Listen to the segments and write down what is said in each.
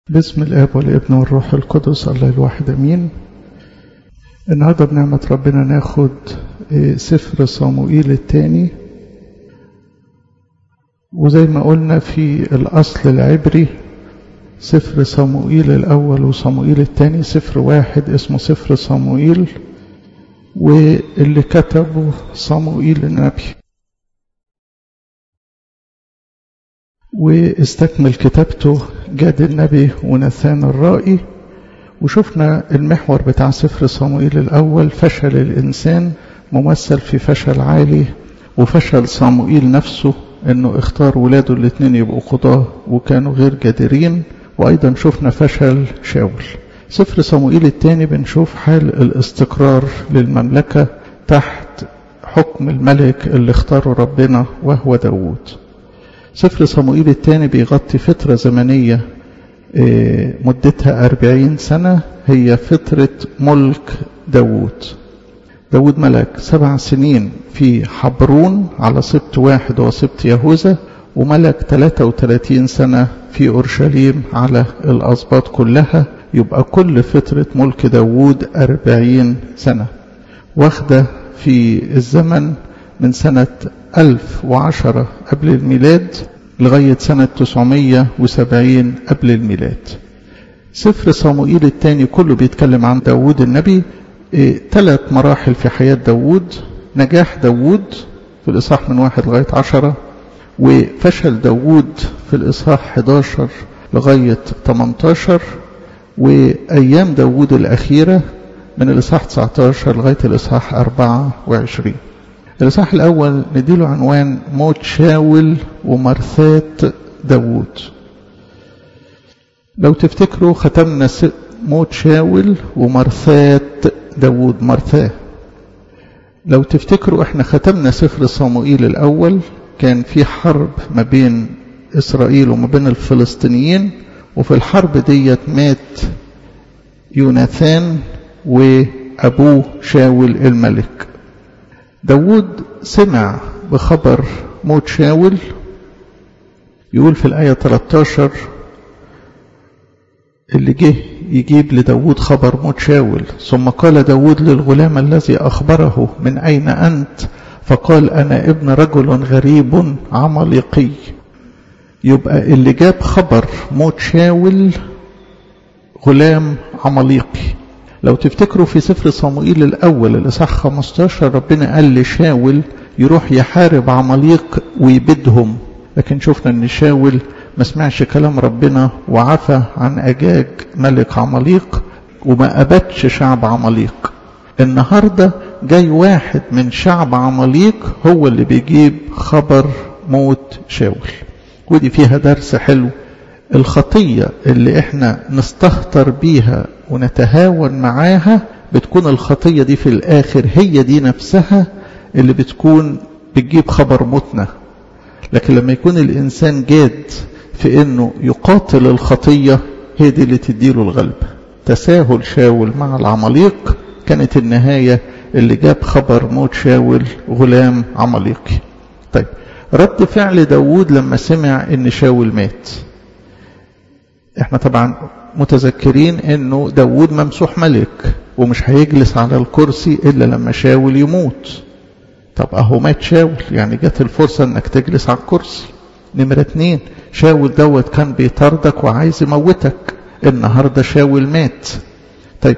باسم الاب والابن والروح القدس الله الواحد امين النهارده بنعمه ربنا ناخد سفر صموئيل الثاني وزي ما قلنا في الاصل العبري سفر صموئيل الاول وصموئيل الثاني سفر واحد اسمه سفر صموئيل واللي كتبه صموئيل النبي واستكمل كتابته جاد النبي ونثان الرائي وشفنا المحور بتاع سفر صموئيل الأول فشل الإنسان ممثل في فشل عالي وفشل صموئيل نفسه انه اختار ولاده الاثنين يبقوا قضاة وكانوا غير جادرين وايضا شفنا فشل شاول سفر صموئيل الثاني بنشوف حال الاستقرار للمملكة تحت حكم الملك اللي اختاره ربنا وهو داوود سفر صموئيل الثاني بيغطي فترة زمنية مدتها أربعين سنة هي فترة ملك داوود داود ملك سبع سنين في حبرون على سبط واحد وسبط يهوذا وملك 33 سنة في أورشليم على الأسباط كلها يبقى كل فترة ملك داوود أربعين سنة واخدة في الزمن من سنة 1010 قبل الميلاد لغاية سنة 970 قبل الميلاد سفر صموئيل الثاني كله بيتكلم عن داود النبي ثلاث إيه مراحل في حياة داود نجاح داود في الإصحاح من واحد لغاية عشرة وفشل داود في الإصحاح 11 لغاية 18 وأيام داود الأخيرة من الإصحاح 19 لغاية الإصحاح 24 الإصحاح الأول نديله عنوان موت شاول ومرثات داوود لو تفتكروا ختمنا موت شاول ومرثات داوود مرثاه لو تفتكروا احنا ختمنا سفر صموئيل الأول كان في حرب ما بين إسرائيل وما بين الفلسطينيين وفي الحرب ديت مات يوناثان وأبوه شاول الملك داود سمع بخبر موت شاول يقول في الآية 13 اللي جه يجيب لداود خبر موت شاول ثم قال داود للغلام الذي أخبره من أين أنت فقال أنا ابن رجل غريب عمليقي يبقى اللي جاب خبر موت شاول غلام عمليقي لو تفتكروا في سفر صموئيل الأول الإصحاح 15 ربنا قال لشاول يروح يحارب عماليق ويبدهم لكن شفنا ان شاول ما سمعش كلام ربنا وعفى عن أجاج ملك عماليق وما أبدش شعب عماليق النهاردة جاي واحد من شعب عماليق هو اللي بيجيب خبر موت شاول ودي فيها درس حلو الخطية اللي احنا نستهتر بيها ونتهاون معاها بتكون الخطية دي في الآخر هي دي نفسها اللي بتكون بتجيب خبر موتنا لكن لما يكون الإنسان جاد في أنه يقاتل الخطية هي دي اللي تديله الغلب تساهل شاول مع العماليق كانت النهاية اللي جاب خبر موت شاول غلام عماليقي طيب رد فعل داود لما سمع ان شاول مات احنا طبعا متذكرين انه داود ممسوح ملك ومش هيجلس على الكرسي الا لما شاول يموت طب اهو مات شاول يعني جت الفرصة انك تجلس على الكرسي نمرة اتنين شاول دوت كان بيطاردك وعايز يموتك النهاردة شاول مات طيب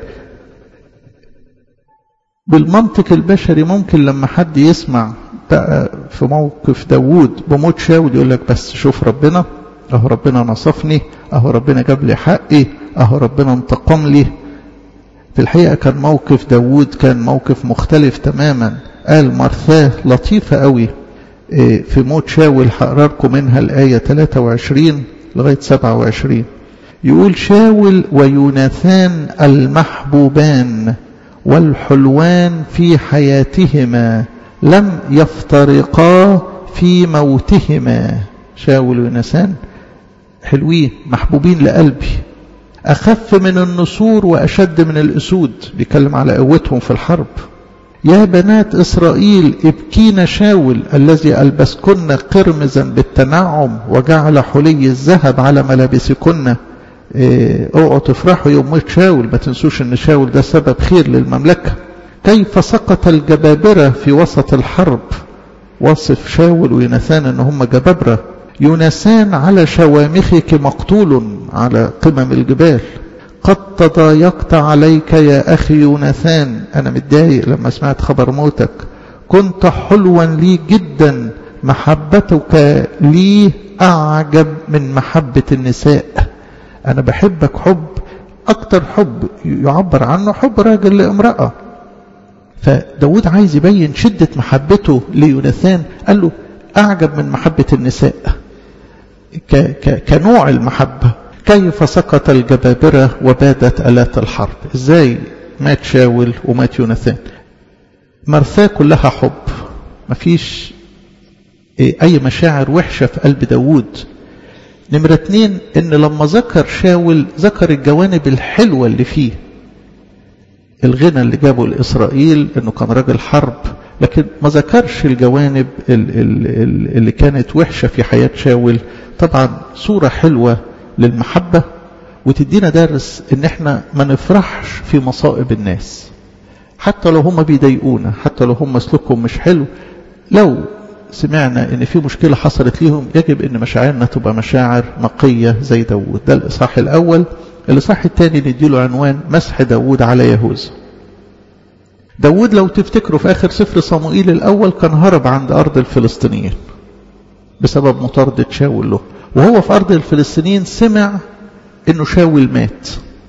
بالمنطق البشري ممكن لما حد يسمع بقى في موقف داوود بموت شاول يقول لك بس شوف ربنا اهو ربنا نصفني اهو ربنا جاب لي حقي اهو ربنا انتقم لي في الحقيقة كان موقف داوود كان موقف مختلف تماما قال مرثاه لطيفة قوي في موت شاول هقرا لكم منها الآية 23 لغاية 27 يقول شاول ويوناثان المحبوبان والحلوان في حياتهما لم يفترقا في موتهما شاول ويوناثان حلوين محبوبين لقلبي أخف من النسور وأشد من الأسود بيتكلم على قوتهم في الحرب يا بنات إسرائيل ابكين شاول الذي ألبسكن قرمزا بالتنعم وجعل حلي الذهب على ملابسكن إيه اوعوا تفرحوا يوم موت شاول ما تنسوش ان شاول ده سبب خير للمملكة كيف سقط الجبابرة في وسط الحرب وصف شاول ويوناثان ان هم جبابرة يوناثان على شوامخك مقتول على قمم الجبال قد تضايقت عليك يا أخي يوناثان أنا متضايق لما سمعت خبر موتك كنت حلوا لي جدا محبتك لي أعجب من محبة النساء أنا بحبك حب أكتر حب يعبر عنه حب راجل لامرأة فداود عايز يبين شدة محبته ليوناثان قال له أعجب من محبة النساء ك ك كنوع المحبة كيف سقط الجبابرة وبادت آلات الحرب ازاي مات شاول ومات يوناثان مرثاه كلها حب مفيش اي مشاعر وحشة في قلب داود نمرة اتنين ان لما ذكر شاول ذكر الجوانب الحلوة اللي فيه الغنى اللي جابه لإسرائيل انه كان راجل حرب لكن ما ذكرش الجوانب اللي كانت وحشة في حياة شاول طبعا صورة حلوة للمحبة وتدينا درس ان احنا ما نفرحش في مصائب الناس حتى لو هم بيضايقونا حتى لو هم سلوكهم مش حلو لو سمعنا ان في مشكلة حصلت ليهم يجب ان مشاعرنا تبقى مشاعر نقية زي داود ده الاصحاح الاول الاصحاح الثاني نديله عنوان مسح داود على يهوذا داود لو تفتكروا في اخر سفر صموئيل الاول كان هرب عند ارض الفلسطينيين بسبب مطاردة شاول له وهو في أرض الفلسطينيين سمع إنه شاول مات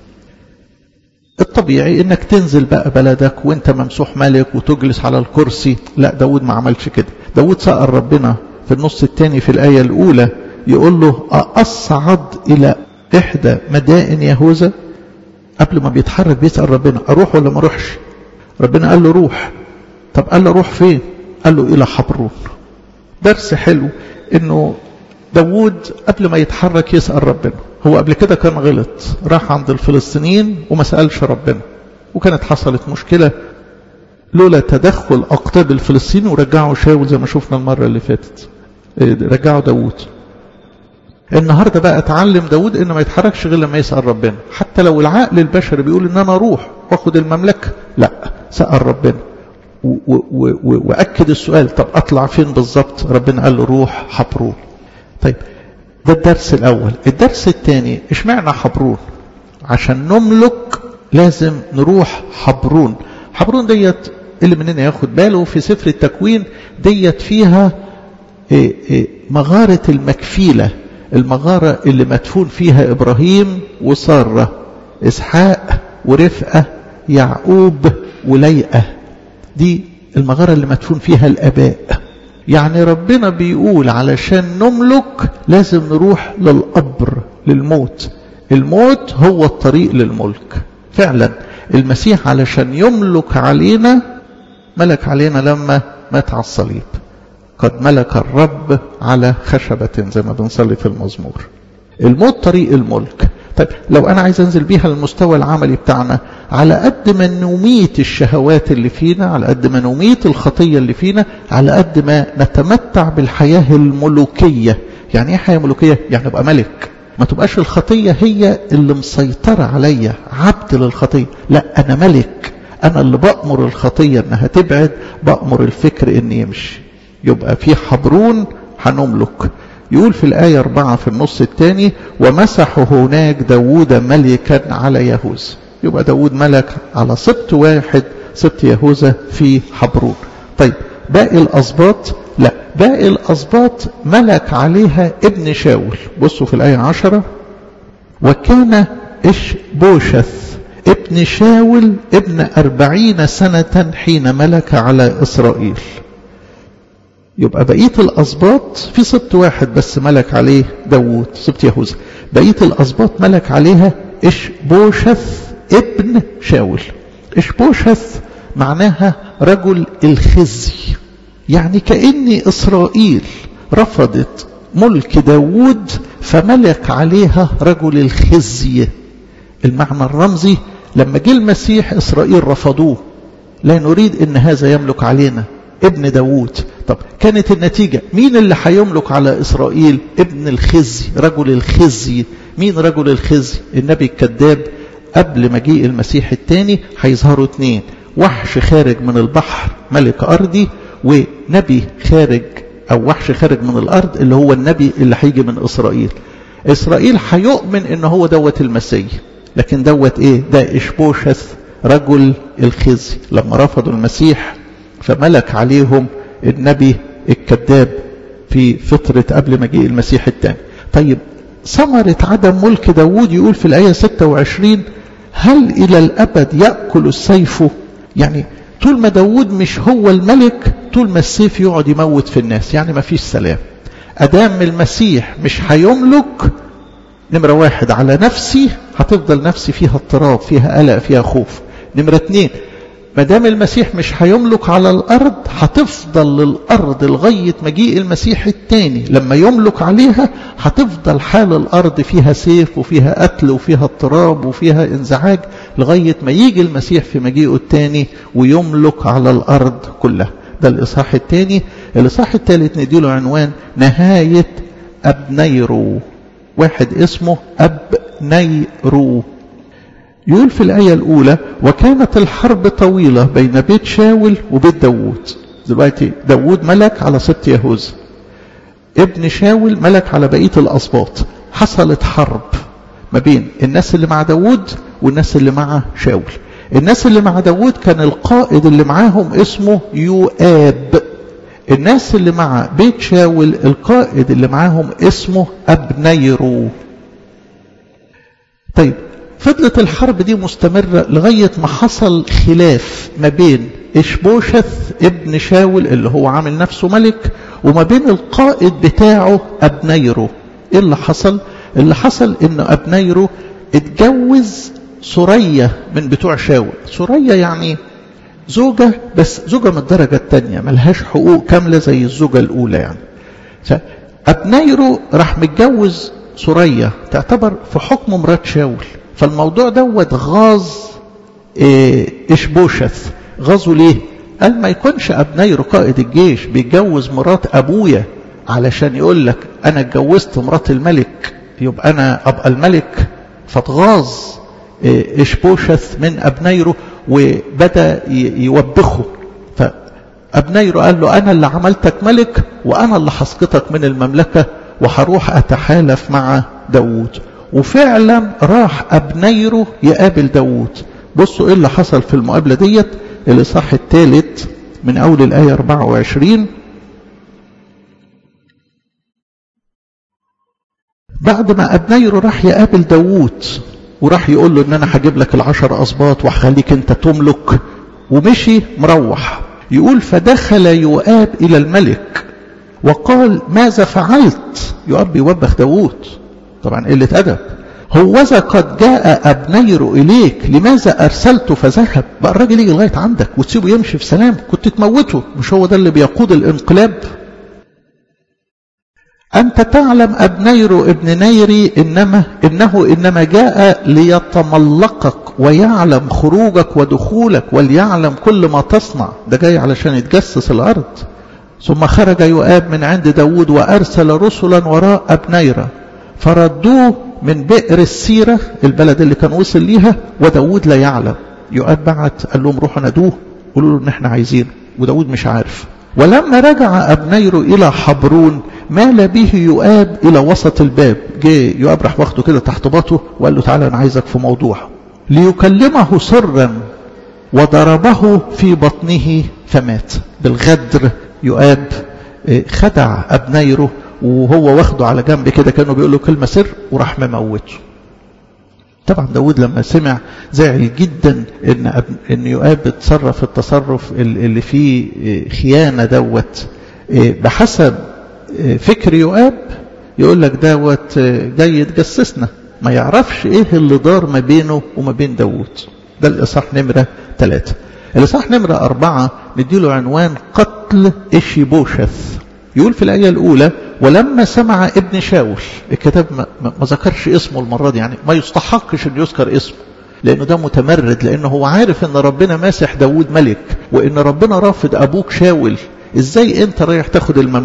الطبيعي إنك تنزل بقى بلدك وإنت ممسوح ملك وتجلس على الكرسي لا داود ما عملش كده داود سأل ربنا في النص الثاني في الآية الأولى يقول له أصعد إلى إحدى مدائن يهوذا قبل ما بيتحرك بيسأل ربنا أروح ولا ما أروحش ربنا قال له روح طب قال له روح فين قال له إلى حبرون درس حلو إنه داود قبل ما يتحرك يسأل ربنا هو قبل كده كان غلط راح عند الفلسطينيين وما سألش ربنا وكانت حصلت مشكلة لولا تدخل أقطاب الفلسطيني ورجعوا شاول زي ما شفنا المرة اللي فاتت رجعوا داود النهاردة بقى اتعلم داود انه ما يتحركش غير لما يسأل ربنا حتى لو العقل البشري بيقول ان انا اروح واخد المملكة لا سأل ربنا واكد السؤال طب اطلع فين بالظبط ربنا قال له روح حبرون طيب ده الدرس الاول الدرس الثاني اشمعنى حبرون عشان نملك لازم نروح حبرون حبرون ديت اللي مننا ياخد باله في سفر التكوين ديت فيها إيه إيه مغارة المكفيلة المغارة اللي مدفون فيها إبراهيم وسارة إسحاق ورفقة يعقوب وليئة دي المغارة اللي مدفون فيها الأباء يعني ربنا بيقول علشان نملك لازم نروح للقبر للموت الموت هو الطريق للملك فعلا المسيح علشان يملك علينا ملك علينا لما مات على الصليب قد ملك الرب على خشبة زي ما بنصلي في المزمور الموت طريق الملك طيب لو أنا عايز أنزل بيها للمستوى العملي بتاعنا على قد ما نميت الشهوات اللي فينا على قد ما نميت الخطية اللي فينا على قد ما نتمتع بالحياة الملوكية يعني ايه حياة ملوكية؟ يعني ابقى ملك ما تبقاش الخطية هي اللي مسيطرة عليا عبد للخطية لا أنا ملك أنا اللي بأمر الخطية أنها تبعد بأمر الفكر أن يمشي يبقى في حبرون هنملك يقول في الآية أربعة في النص الثاني ومسحوا هناك داود ملكا على يهوذا يبقى داود ملك على سبط واحد سبط يهوذا في حبرون طيب باقي الأسباط لا باقي الأسباط ملك عليها ابن شاول بصوا في الآية عشرة وكان إشبوشث ابن شاول ابن أربعين سنة حين ملك على إسرائيل يبقى بقية الأسباط في سبط واحد بس ملك عليه داوود سبط يهوذا بقية الأسباط ملك عليها إشبوشث ابن شاول إشبوشث معناها رجل الخزي يعني كأن إسرائيل رفضت ملك داوود فملك عليها رجل الخزي المعنى الرمزي لما جه المسيح إسرائيل رفضوه لا نريد ان هذا يملك علينا ابن داوود طب كانت النتيجة مين اللي هيملك على إسرائيل ابن الخزي رجل الخزي مين رجل الخزي النبي الكذاب قبل مجيء المسيح الثاني هيظهروا اتنين وحش خارج من البحر ملك أرضي ونبي خارج أو وحش خارج من الأرض اللي هو النبي اللي هيجي من إسرائيل إسرائيل هيؤمن إن هو دوت المسيح لكن دوت إيه ده إشبوشث رجل الخزي لما رفضوا المسيح فملك عليهم النبي الكذاب في فترة قبل مجيء المسيح الثاني طيب ثمرة عدم ملك داود يقول في الآية 26 هل إلى الأبد يأكل السيف يعني طول ما داود مش هو الملك طول ما السيف يقعد يموت في الناس يعني ما فيش سلام أدام المسيح مش هيملك نمرة واحد على نفسي هتفضل نفسي فيها اضطراب فيها قلق فيها خوف نمرة اتنين ما دام المسيح مش هيملك على الأرض هتفضل للأرض لغاية مجيء المسيح التاني لما يملك عليها هتفضل حال الأرض فيها سيف وفيها قتل وفيها اضطراب وفيها انزعاج لغاية ما يجي المسيح في مجيئه التاني ويملك على الأرض كلها ده الإصحاح التاني الإصحاح التالت نديله عنوان نهاية أبنيرو واحد اسمه أبنيرو يقول في الآية الأولى وكانت الحرب طويلة بين بيت شاول وبيت داوود دلوقتي داوود ملك على ست يهوذا ابن شاول ملك على بقية الأسباط حصلت حرب ما بين الناس اللي مع داوود والناس اللي مع شاول الناس اللي مع داوود كان القائد اللي معاهم اسمه يؤاب الناس اللي مع بيت شاول القائد اللي معاهم اسمه أبنيرو طيب فضلت الحرب دي مستمرة لغاية ما حصل خلاف ما بين إشبوشث ابن شاول اللي هو عامل نفسه ملك وما بين القائد بتاعه أبنيرو إيه اللي حصل؟ اللي حصل إن أبنيرو اتجوز سورية من بتوع شاول سورية يعني زوجة بس زوجة من الدرجة الثانية ملهاش حقوق كاملة زي الزوجة الأولى يعني أبنيرو راح متجوز سورية تعتبر في حكم مرات شاول فالموضوع دوت غاظ إيه إشبوشث غاظه ليه قال ما يكونش أبنيرو قائد الجيش بيتجوز مرات أبويا علشان يقول لك أنا اتجوزت مرات الملك يبقى أنا أبقى الملك فاتغاظ إيه إشبوشث من أبنيرو وبدأ يوبخه فأبنيرو قال له أنا اللي عملتك ملك وأنا اللي حسقطك من المملكة وهروح أتحالف مع داوود وفعلا راح أبنيرو يقابل داوود بصوا إيه اللي حصل في المقابلة ديت الإصحاح الثالث من أول الآية 24 بعد ما أبنيرو راح يقابل داوود وراح يقول له ان انا هجيب لك العشر اسباط وهخليك انت تملك ومشي مروح يقول فدخل يؤاب الى الملك وقال ماذا فعلت يؤاب بيوبخ داوود طبعا قلة ادب هوذا قد جاء ابنير اليك لماذا ارسلته فذهب بقى الراجل يجي لغايه عندك وتسيبه يمشي في سلام كنت تموته مش هو ده اللي بيقود الانقلاب أنت تعلم أبنير ابن نيري إنما إنه إنما جاء ليتملقك ويعلم خروجك ودخولك وليعلم كل ما تصنع ده جاي علشان يتجسس الأرض ثم خرج يؤاب من عند داود وأرسل رسلا وراء أبنيرة فردوه من بئر السيرة البلد اللي كان وصل ليها وداود لا يعلم يؤاب بعت قال لهم روحوا نادوه قولوا له ان احنا عايزينه وداود مش عارف ولما رجع أبنير إلى حبرون مال به يؤاب إلى وسط الباب جه يؤاب راح واخده كده تحت باطه وقال له تعالى أنا عايزك في موضوع ليكلمه سرا وضربه في بطنه فمات بالغدر يؤاب خدع أبنيره وهو واخده على جنب كده كانوا بيقول له كلمة سر وراح مموته طبعا داود لما سمع زعل جدا ان أب... ان يؤاب اتصرف التصرف اللي فيه خيانه دوت بحسب فكر يؤاب يقول لك دوت جاي يتجسسنا ما يعرفش ايه اللي دار ما بينه وما بين داود ده الاصحاح نمره ثلاثة الاصحاح نمره أربعة نديله عنوان قتل إشيبوشث يقول في الآية الأولى ولما سمع ابن شاول الكتاب ما, ما ذكرش اسمه المرة دي يعني ما يستحقش أن يذكر اسمه لأنه ده متمرد لأنه هو عارف أن ربنا ماسح داود ملك وأن ربنا رافض أبوك شاول إزاي أنت رايح تاخد المملكة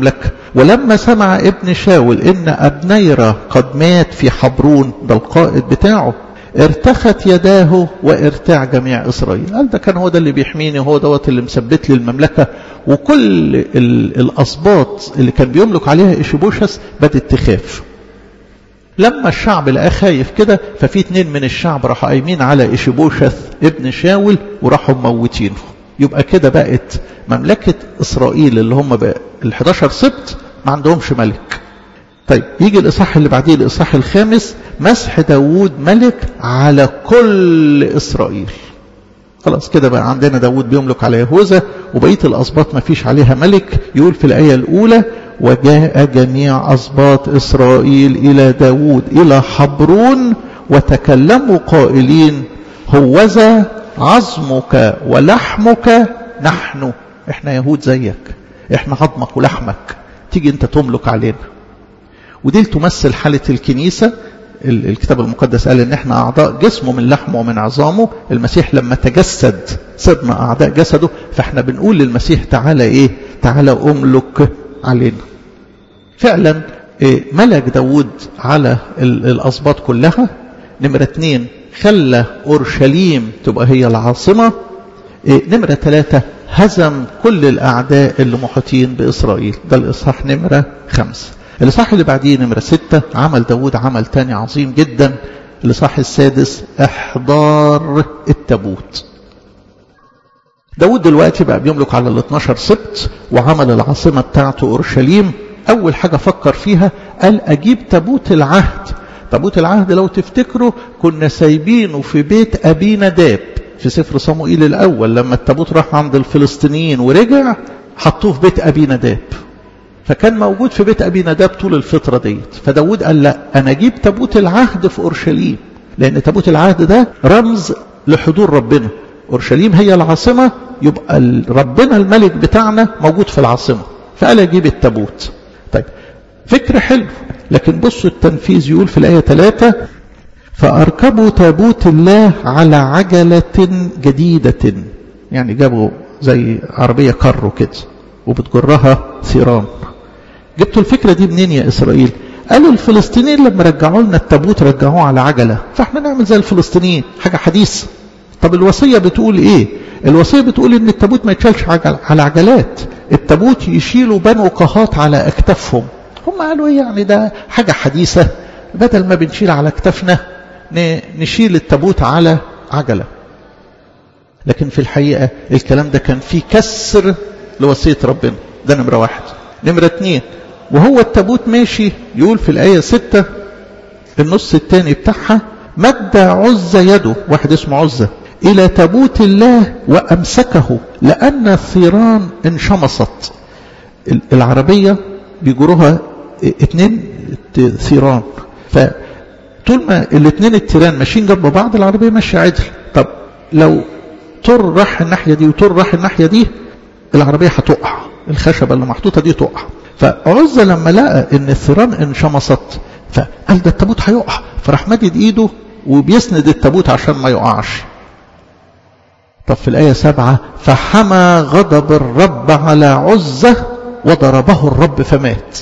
ولما سمع ابن شاول ان ابنيرة قد مات في حبرون ده القائد بتاعه ارتخت يداه وارتاع جميع اسرائيل قال ده كان هو ده اللي بيحميني هو دوت اللي مثبت لي المملكه وكل الاسباط اللي كان بيملك عليها ايشيبوشس بدات تخاف لما الشعب لقاه خايف كده ففي اتنين من الشعب راحوا قايمين على ايشيبوشث ابن شاول وراحوا موتينه يبقى كده بقت مملكه اسرائيل اللي هم بقى ال 11 سبت ما عندهمش ملك طيب يجي الإصحاح اللي بعديه الإصحاح الخامس مسح داوود ملك على كل إسرائيل خلاص كده بقى عندنا داوود بيملك على يهوذا وبقية الأسباط ما فيش عليها ملك يقول في الآية الأولى وجاء جميع أسباط إسرائيل إلى داوود إلى حبرون وتكلموا قائلين هوذا عظمك ولحمك نحن احنا يهود زيك احنا عظمك ولحمك تيجي انت تملك علينا ودي تمثل حالة الكنيسة الكتاب المقدس قال ان احنا اعضاء جسمه من لحمه ومن عظامه المسيح لما تجسد صرنا اعضاء جسده فاحنا بنقول للمسيح تعالى ايه تعالى املك علينا فعلا إيه ملك داود على الاسباط كلها نمرة اتنين خلى اورشليم تبقى هي العاصمة إيه نمرة ثلاثة هزم كل الاعداء اللي محيطين باسرائيل ده الاصحاح نمرة خمسة الإصحاح اللي بعديه نمرة ستة عمل داود عمل تاني عظيم جدا الإصحاح السادس إحضار التابوت داود دلوقتي بقى بيملك على ال 12 سبت وعمل العاصمة بتاعته أورشليم أول حاجة فكر فيها قال أجيب تابوت العهد تابوت العهد لو تفتكروا كنا سايبينه في بيت أبي نداب في سفر صموئيل الأول لما التابوت راح عند الفلسطينيين ورجع حطوه في بيت أبي نداب فكان موجود في بيت أبي نداب طول الفترة ديت فداود قال لا أنا أجيب تابوت العهد في أورشليم لأن تابوت العهد ده رمز لحضور ربنا أورشليم هي العاصمة يبقى ربنا الملك بتاعنا موجود في العاصمة فقال أجيب التابوت طيب فكرة حلو لكن بصوا التنفيذ يقول في الآية 3 فأركبوا تابوت الله على عجلة جديدة يعني جابوا زي عربية كارو كده وبتجرها ثيران جبتوا الفكرة دي منين يا إسرائيل قالوا الفلسطينيين لما رجعوا لنا التابوت رجعوه على عجلة فاحنا نعمل زي الفلسطينيين حاجة حديثة طب الوصية بتقول ايه الوصية بتقول ان التابوت ما يتشالش عجل على عجلات التابوت يشيلوا بنو قهات على اكتافهم هم قالوا ايه يعني ده حاجة حديثة بدل ما بنشيل على اكتافنا نشيل التابوت على عجلة لكن في الحقيقة الكلام ده كان فيه كسر لوصية ربنا ده نمرة واحد نمرة اتنين وهو التابوت ماشي يقول في الآية ستة النص الثاني بتاعها مد عزة يده واحد اسمه عزة إلى تابوت الله وأمسكه لأن الثيران انشمصت العربية بيجروها اتنين ثيران فطول ما الاتنين التيران ماشيين جنب بعض العربية ماشية عدل طب لو طر راح الناحية دي وطر راح الناحية دي العربية هتقع الخشبة اللي محطوطة دي تقع فعزة لما لقى ان الثيران انشمصت فقال ده التابوت هيقع فراح مدد ايده وبيسند التابوت عشان ما يقعش طب في الآية سبعة فحمى غضب الرب على عزة وضربه الرب فمات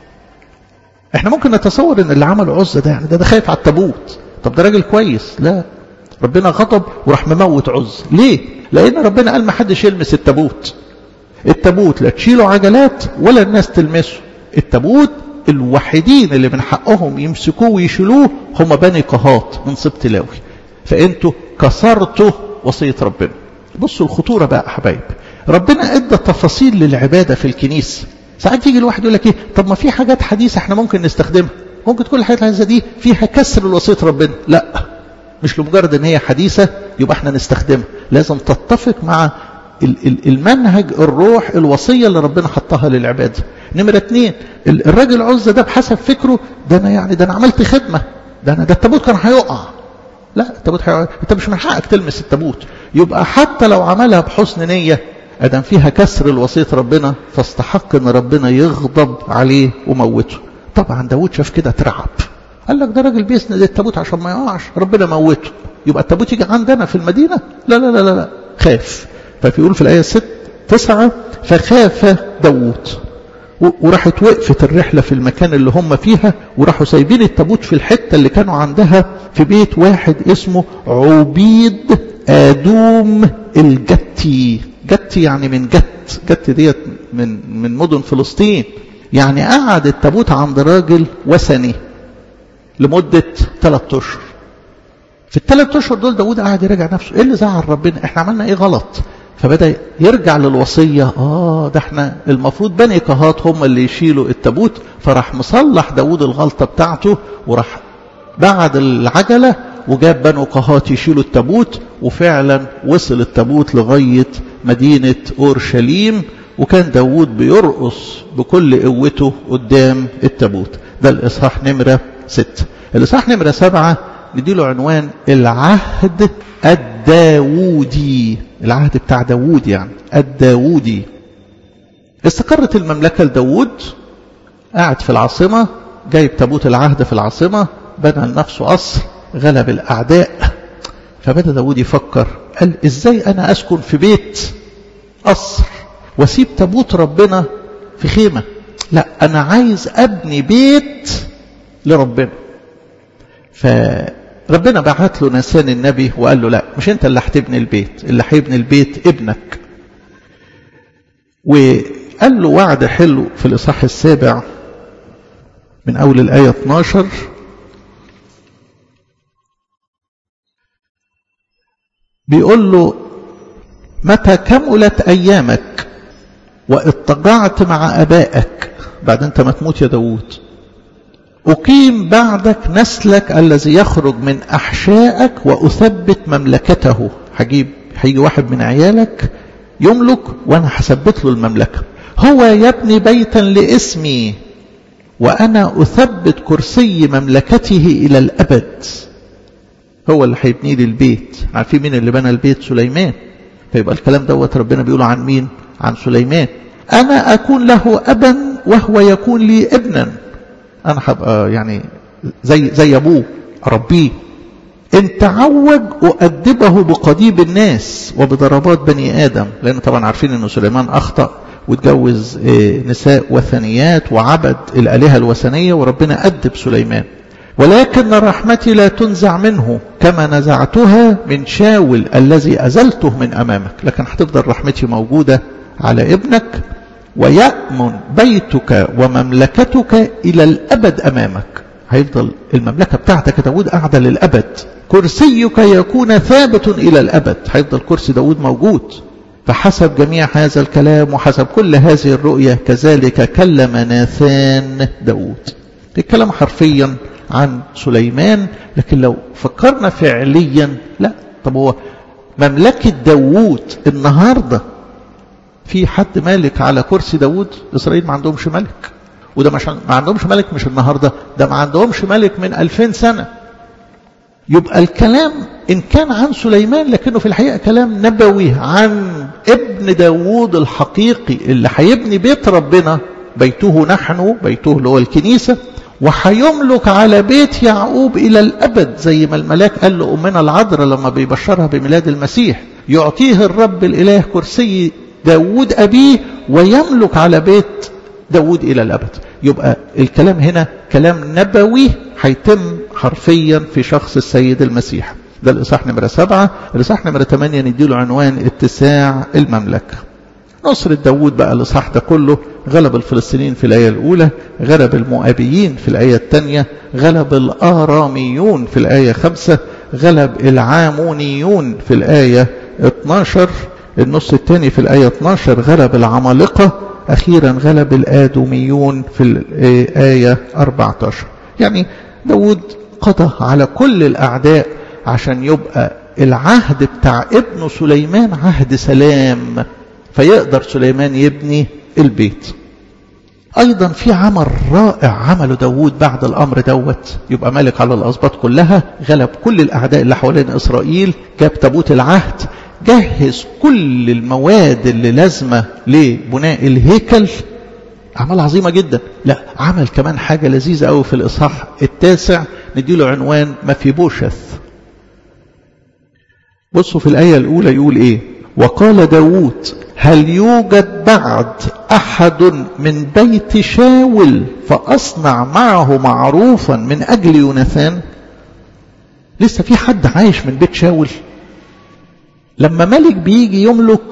احنا ممكن نتصور ان اللي عمل عزة ده يعني ده, ده خايف على التابوت طب ده راجل كويس لا ربنا غضب وراح مموت عزة ليه لان ربنا قال ما حدش يلمس التابوت التابوت لا تشيله عجلات ولا الناس تلمسه التابوت الوحيدين اللي من حقهم يمسكوه ويشيلوه هم بني قهات من سبط لاوي فانتوا كسرتوا وصية ربنا بصوا الخطورة بقى حبايب ربنا ادى تفاصيل للعبادة في الكنيسة ساعات يجي الواحد يقول لك ايه طب ما في حاجات حديثة احنا ممكن نستخدمها ممكن تكون الحاجات الحديثة دي فيها كسر لوصية ربنا لا مش لمجرد ان هي حديثة يبقى احنا نستخدمها لازم تتفق مع المنهج الروح الوصية اللي ربنا حطها للعبادة نمرة اتنين الراجل عزة ده بحسب فكره ده انا يعني ده انا عملت خدمة ده انا ده التابوت كان هيقع لا التابوت هيقع انت مش من حقك تلمس التابوت يبقى حتى لو عملها بحسن نية ادم فيها كسر الوصية ربنا فاستحق ان ربنا يغضب عليه وموته طبعا داود شاف كده ترعب قال لك ده راجل بيسند التابوت عشان ما يقعش ربنا موته يبقى التابوت يجي عندنا في المدينة لا لا لا لا, لا. خاف فبيقول في الآية ست تسعة فخاف داود وراحت وقفت الرحلة في المكان اللي هم فيها وراحوا سايبين التابوت في الحتة اللي كانوا عندها في بيت واحد اسمه عبيد آدوم الجتي جتي يعني من جت جت ديت من من مدن فلسطين يعني قعد التابوت عند راجل وثني لمدة ثلاثة أشهر في الثلاث أشهر دول داود قاعد يراجع نفسه إيه اللي زعل ربنا إحنا عملنا إيه غلط فبدأ يرجع للوصية آه ده احنا المفروض بني كهات هم اللي يشيلوا التابوت فراح مصلح داود الغلطة بتاعته وراح بعد العجلة وجاب بنو قهات يشيلوا التابوت وفعلا وصل التابوت لغاية مدينة أورشليم وكان داود بيرقص بكل قوته قدام التابوت ده الإصحاح نمرة ستة الإصحاح نمرة سبعة نديله عنوان العهد الداودي العهد بتاع داود يعني الداودي استقرت المملكة لداود قاعد في العاصمة جايب تابوت العهد في العاصمة بنى لنفسه قصر غلب الأعداء فبدأ داود يفكر قال إزاي أنا أسكن في بيت قصر واسيب تابوت ربنا في خيمة لا أنا عايز أبني بيت لربنا فربنا بعت له نسان النبي وقال له لا مش انت اللي هتبني البيت اللي هيبني البيت ابنك وقال له وعد حلو في الإصحاح السابع من أول الآية 12 بيقول له متى كملت أيامك واضطجعت مع أبائك بعد أنت ما تموت يا داود أقيم بعدك نسلك الذي يخرج من أحشائك وأثبت مملكته هجيب هيجي واحد من عيالك يملك وأنا هثبت له المملكة هو يبني بيتا لاسمي وأنا أثبت كرسي مملكته إلى الأبد هو اللي هيبني لي البيت عارفين مين اللي بنى البيت سليمان فيبقى الكلام دوت ربنا بيقوله عن مين عن سليمان أنا أكون له أبا وهو يكون لي ابنا أنا هبقى يعني زي زي أبوه أربيه إن تعوج أؤدبه بقضيب الناس وبضربات بني آدم لأن طبعا عارفين أن سليمان أخطأ واتجوز نساء وثنيات وعبد الآلهة الوثنية وربنا أدب سليمان ولكن رحمتي لا تنزع منه كما نزعتها من شاول الذي أزلته من أمامك لكن هتفضل رحمتي موجودة على ابنك ويأمن بيتك ومملكتك إلى الأبد أمامك هيفضل المملكة بتاعتك داود قاعدة للأبد كرسيك يكون ثابت إلى الأبد هيفضل كرسي داود موجود فحسب جميع هذا الكلام وحسب كل هذه الرؤية كذلك كلم ناثان داود الكلام حرفيا عن سليمان لكن لو فكرنا فعليا لا طب هو مملكة داود النهاردة في حد مالك على كرسي داود إسرائيل ما عندهمش ملك وده مش ما عندهمش ملك مش النهاردة ده ما عندهمش ملك من ألفين سنة يبقى الكلام إن كان عن سليمان لكنه في الحقيقة كلام نبوي عن ابن داود الحقيقي اللي هيبني بيت ربنا بيته نحن بيته اللي هو الكنيسة وهيملك على بيت يعقوب إلى الأبد زي ما الملاك قال لأمنا العذراء لما بيبشرها بميلاد المسيح يعطيه الرب الإله كرسي داود أبيه ويملك على بيت داود إلى الأبد يبقى الكلام هنا كلام نبوي هيتم حرفيا في شخص السيد المسيح ده الإصحاح نمرة سبعة الإصحاح نمرة ثمانية نديله عنوان اتساع المملكة نصر داود بقى الإصحاح ده كله غلب الفلسطينيين في الآية الأولى غلب المؤابيين في الآية الثانية غلب الآراميون في الآية خمسة غلب العامونيون في الآية 12 النص الثاني في الآية 12 غلب العمالقة أخيرا غلب الآدوميون في الآية 14 يعني داود قضى على كل الأعداء عشان يبقى العهد بتاع ابنه سليمان عهد سلام فيقدر سليمان يبني البيت أيضا في عمل رائع عمله داود بعد الأمر دوت يبقى ملك على الأسباط كلها غلب كل الأعداء اللي حوالين إسرائيل جاب تابوت العهد جهز كل المواد اللي لازمة لبناء الهيكل أعمال عظيمة جدا لا عمل كمان حاجة لذيذة قوي في الإصحاح التاسع نديله عنوان ما في بوشث بصوا في الآية الأولى يقول إيه وقال داود هل يوجد بعد أحد من بيت شاول فأصنع معه معروفا من أجل يوناثان لسه في حد عايش من بيت شاول لما ملك بيجي يملك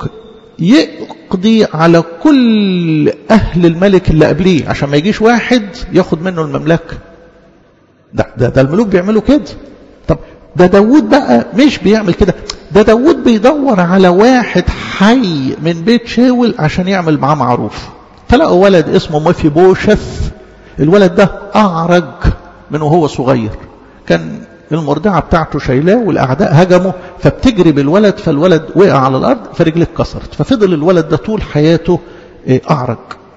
يقضي على كل أهل الملك اللي قبليه عشان ما يجيش واحد ياخد منه المملكة ده, ده, ده الملوك بيعملوا كده طب ده داود بقى مش بيعمل كده ده داود بيدور على واحد حي من بيت شاول عشان يعمل معاه معروف فلقوا ولد اسمه مفيبوشث الولد ده أعرج من وهو صغير كان المرضعة بتاعته شايلاه والأعداء هجموا فبتجري بالولد فالولد وقع على الأرض فرجله اتكسرت ففضل الولد ده طول حياته أعرج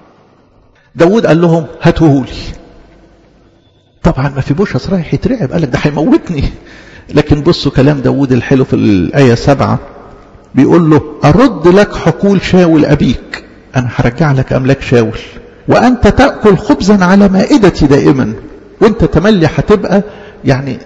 داود قال لهم هاتوهولي طبعا ما في بوشس رايح يترعب قال لك ده هيموتني لكن بصوا كلام داود الحلو في الآية سبعة بيقول له أرد لك حقول شاول أبيك أنا هرجع لك أملاك شاول وأنت تأكل خبزا على مائدتي دائما وانت تملي هتبقى يعني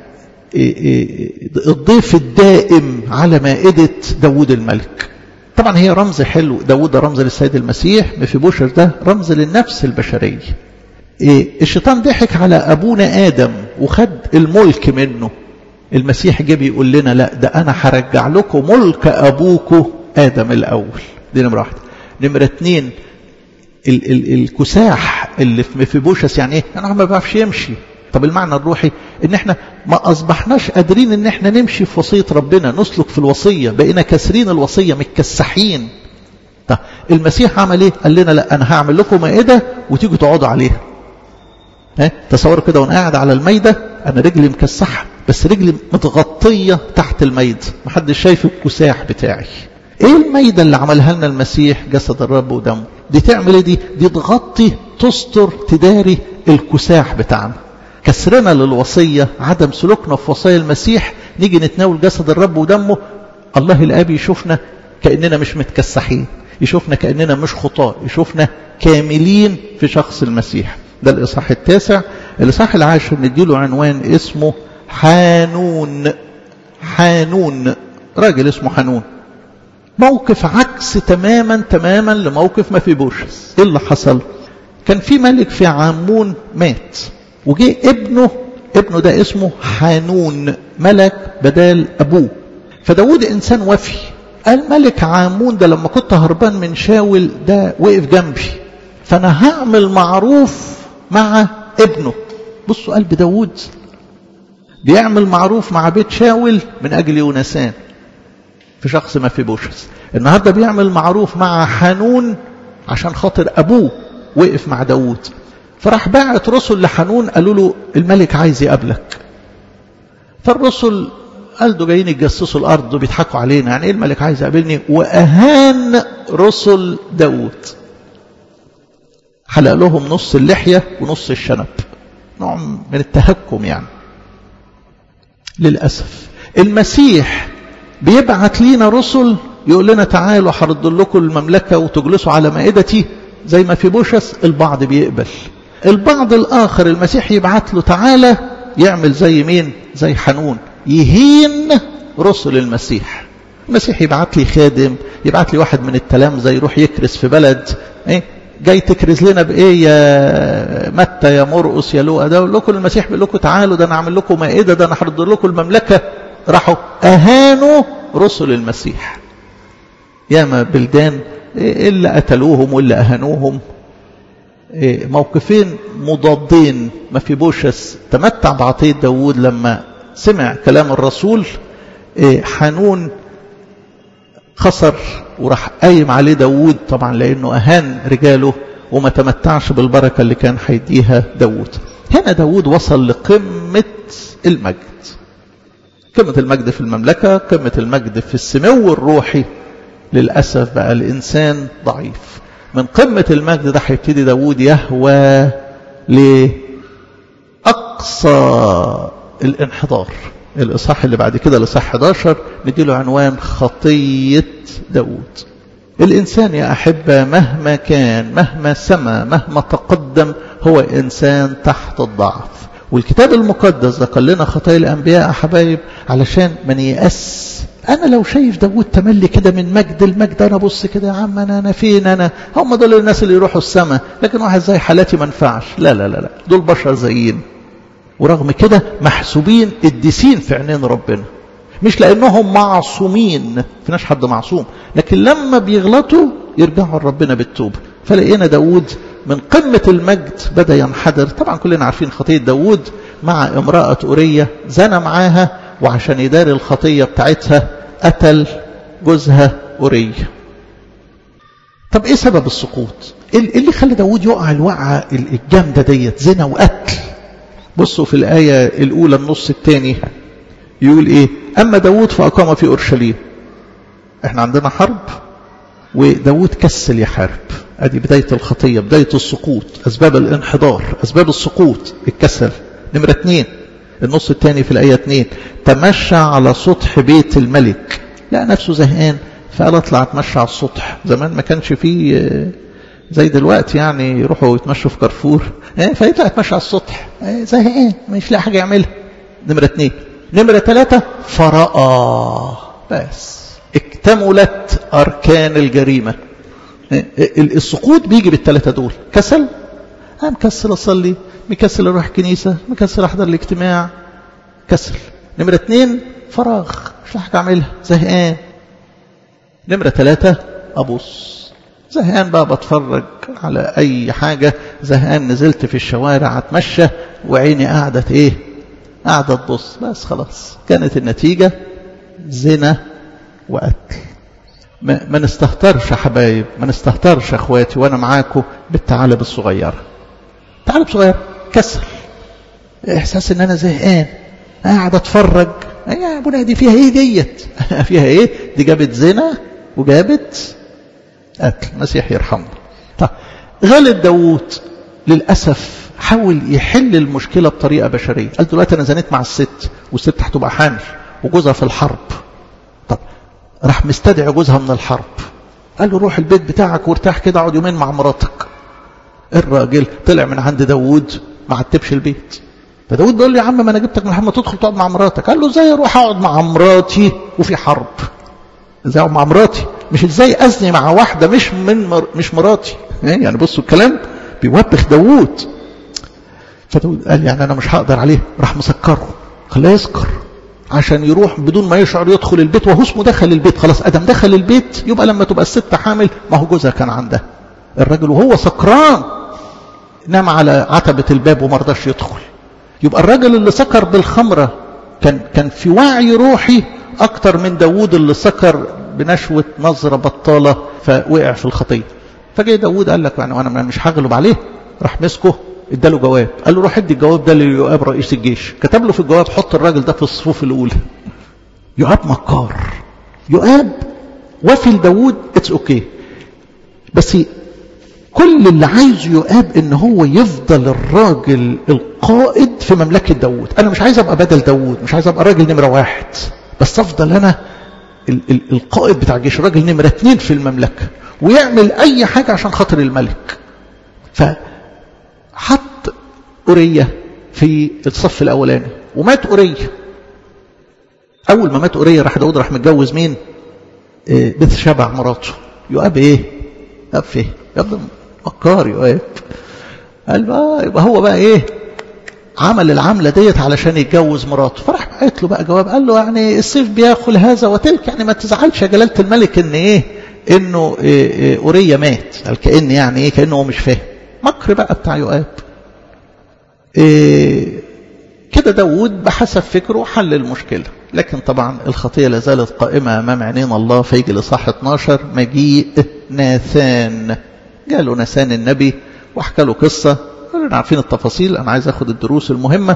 الضيف الدائم على مائدة داود الملك طبعا هي رمز حلو داود ده رمز للسيد المسيح مفيبوشر ده رمز للنفس البشرية الشيطان ضحك على أبونا آدم وخد الملك منه المسيح جه بيقول لنا لا ده أنا هرجع لكم ملك أبوكم آدم الأول دي نمرة واحدة نمرة اتنين ال ال الكساح اللي في مفيبوشس يعني ايه؟ يعني ما بيعرفش يمشي طب المعنى الروحي ان احنا ما اصبحناش قادرين ان احنا نمشي في وصية ربنا نسلك في الوصية بقينا كاسرين الوصية متكسحين طب المسيح عمل ايه قال لنا لا انا هعمل لكم مائدة وتيجوا تقعدوا عليها ها تصوروا كده وانا قاعد على الميدة انا رجلي مكسحة بس رجلي متغطية تحت الميدة محدش شايف الكساح بتاعي ايه الميدة اللي عملها لنا المسيح جسد الرب ودمه دي تعمل ايه دي دي تغطي تستر تداري الكساح بتاعنا كسرنا للوصية عدم سلوكنا في وصايا المسيح نيجي نتناول جسد الرب ودمه الله الآب يشوفنا كأننا مش متكسحين يشوفنا كأننا مش خطاة يشوفنا كاملين في شخص المسيح ده الإصحاح التاسع الإصحاح العاشر نديله عنوان اسمه حانون حانون راجل اسمه حانون موقف عكس تماما تماما لموقف ما في بوشس ايه اللي حصل كان في ملك في عامون مات وجه ابنه ابنه ده اسمه حانون ملك بدال ابوه فداود انسان وفي قال ملك عامون ده لما كنت هربان من شاول ده وقف جنبي فانا هعمل معروف مع ابنه بصوا قلب داود بيعمل معروف مع بيت شاول من اجل يونسان في شخص ما في بوشس النهارده بيعمل معروف مع حانون عشان خاطر ابوه وقف مع داود فراح باعت رسل لحنون قالوا له الملك عايز يقابلك فالرسل قال ده جايين يتجسسوا الارض وبيضحكوا علينا يعني ايه الملك عايز يقابلني واهان رسل داود حلق لهم نص اللحيه ونص الشنب نوع من التهكم يعني للاسف المسيح بيبعت لينا رسل يقول لنا تعالوا هرد لكم المملكه وتجلسوا على مائدتي زي ما في بوشس البعض بيقبل البعض الآخر المسيح يبعت له تعالى يعمل زي مين زي حنون يهين رسل المسيح المسيح يبعت لي خادم يبعت لي واحد من التلامذة يروح يكرس في بلد ايه جاي تكرز لنا بايه يا متى يا مرقس يا لوقا ده لكم المسيح بيقول لكم تعالوا ده انا اعمل لكم مائده ده انا هرد لكم المملكه راحوا اهانوا رسل المسيح ياما بلدان اللي قتلوهم واللي اهانوهم موقفين مضادين ما في بوشس تمتع بعطية داود لما سمع كلام الرسول حنون خسر وراح قايم عليه داود طبعا لأنه أهان رجاله وما تمتعش بالبركة اللي كان هيديها داود هنا داود وصل لقمة المجد قمة المجد في المملكة قمة المجد في السمو الروحي للأسف بقى الإنسان ضعيف من قمة المجد ده هيبتدي داود يهوى لأقصى الانحدار الإصحاح اللي بعد كده الإصحاح 11 نديله عنوان خطية داود الإنسان يا أحبة مهما كان مهما سمى مهما تقدم هو إنسان تحت الضعف والكتاب المقدس ذكر لنا خطايا الأنبياء يا حبايب علشان ما نيأس انا لو شايف داود تملي كده من مجد المجد انا بص كده يا عم انا انا فين انا هم دول الناس اللي يروحوا السماء لكن واحد زي حالاتي ما ينفعش لا لا لا لا دول بشر زيين ورغم كده محسوبين قديسين في عينين ربنا مش لانهم معصومين فيناش حد معصوم لكن لما بيغلطوا يرجعوا لربنا بالتوبه فلقينا داود من قمة المجد بدأ ينحدر طبعا كلنا عارفين خطية داود مع امرأة أورية زنى معاها وعشان يداري الخطية بتاعتها قتل جوزها أورية طب ايه سبب السقوط ايه اللي خلى داود يقع الوقعة الجامدة ديت زنا وقتل بصوا في الآية الأولى النص الثاني يقول ايه أما داود فأقام في أورشليم احنا عندنا حرب وداود كسل يحارب ادي بداية الخطية بداية السقوط أسباب الانحدار أسباب السقوط الكسل نمرة اثنين النص الثاني في الآية اثنين تمشى على سطح بيت الملك لقى نفسه زهقان فقال اطلع اتمشى على السطح زمان ما كانش فيه زي دلوقتي يعني يروحوا يتمشوا في كارفور فيطلع يتمشى على السطح زهقان مش لاقي حاجة يعملها نمرة اثنين نمرة ثلاثة فرأى بس اكتملت أركان الجريمة السقوط بيجي بالثلاثة دول كسل أنا مكسل أصلي مكسل أروح كنيسة مكسل أحضر الاجتماع كسل نمرة اثنين فراغ مش لاقي حاجة أعملها زهقان نمرة ثلاثة أبص زهقان بقى بتفرج على أي حاجة زهقان نزلت في الشوارع أتمشى وعيني قاعدة إيه قاعدة تبص بس خلاص كانت النتيجة زنا وقتل ما, ما نستهترش يا حبايب ما نستهترش اخواتي وانا معاكم بالتعالب الصغيرة تعالب صغير كسل احساس ان انا زهقان قاعد اتفرج يا ابونا دي فيها ايه ديت فيها ايه دي جابت زنا وجابت قتل المسيح يرحمنا طيب غلط داوود للاسف حاول يحل المشكله بطريقه بشريه قال دلوقتي انا زنيت مع الست والست هتبقى حامل وجوزها في الحرب طب راح مستدعي جوزها من الحرب قال له روح البيت بتاعك وارتاح كده اقعد يومين مع مراتك الراجل طلع من عند داوود ما عتبش البيت فداود بيقول له يا عم ما انا جبتك من محمد تدخل تقعد مع مراتك قال له ازاي اروح اقعد مع مراتي وفي حرب ازاي اقعد مع مراتي مش ازاي ازني مع واحده مش من مر... مش مراتي يعني بصوا الكلام بيوبخ داوود فداود قال يعني انا مش هقدر عليه راح مسكره خلاه يسكر عشان يروح بدون ما يشعر يدخل البيت وهو اسمه دخل البيت خلاص ادم دخل البيت يبقى لما تبقى الست حامل ما هو جوزها كان عندها الراجل وهو سكران نام على عتبة الباب وما رضاش يدخل يبقى الراجل اللي سكر بالخمرة كان كان في وعي روحي أكتر من داوود اللي سكر بنشوة نظرة بطالة فوقع في الخطية فجاء داوود قال لك يعني أنا مش هغلب عليه راح مسكه اداله جواب قال له روح ادي الجواب ده ليؤاب رئيس الجيش كتب له في الجواب حط الراجل ده في الصفوف الأولى يؤاب مكار يؤاب وفي لداوود اتس اوكي بس كل اللي عايزه يؤاب ان هو يفضل الراجل القائد في مملكة داوود انا مش عايز ابقى بدل داوود مش عايز ابقى راجل نمرة واحد بس افضل انا ال ال القائد بتاع الجيش راجل نمرة اتنين في المملكة ويعمل اي حاجة عشان خاطر الملك فحط أورية في الصف الاولاني ومات أورية اول ما مات أورية راح داود راح متجوز مين إيه بث شبع مراته يؤاب ايه يؤاب فيه يؤاب مكار يؤاب قال بقى يبقى هو بقى ايه عمل العملة ديت علشان يتجوز مراته فراح بعت له بقى جواب قال له يعني السيف بياكل هذا وتلك يعني ما تزعلش يا جلالة الملك ان ايه انه إيه إيه أورية مات قال كأن يعني ايه كأنه هو مش فاهم مكر بقى بتاع يؤاب إيه كده داود بحسب فكره حل المشكلة لكن طبعا الخطية لازالت قائمة أمام عينين الله فيجي لصح 12 مجيء ناثان جاله ناثان النبي وحكى له قصة كلنا عارفين التفاصيل أنا عايز أخد الدروس المهمة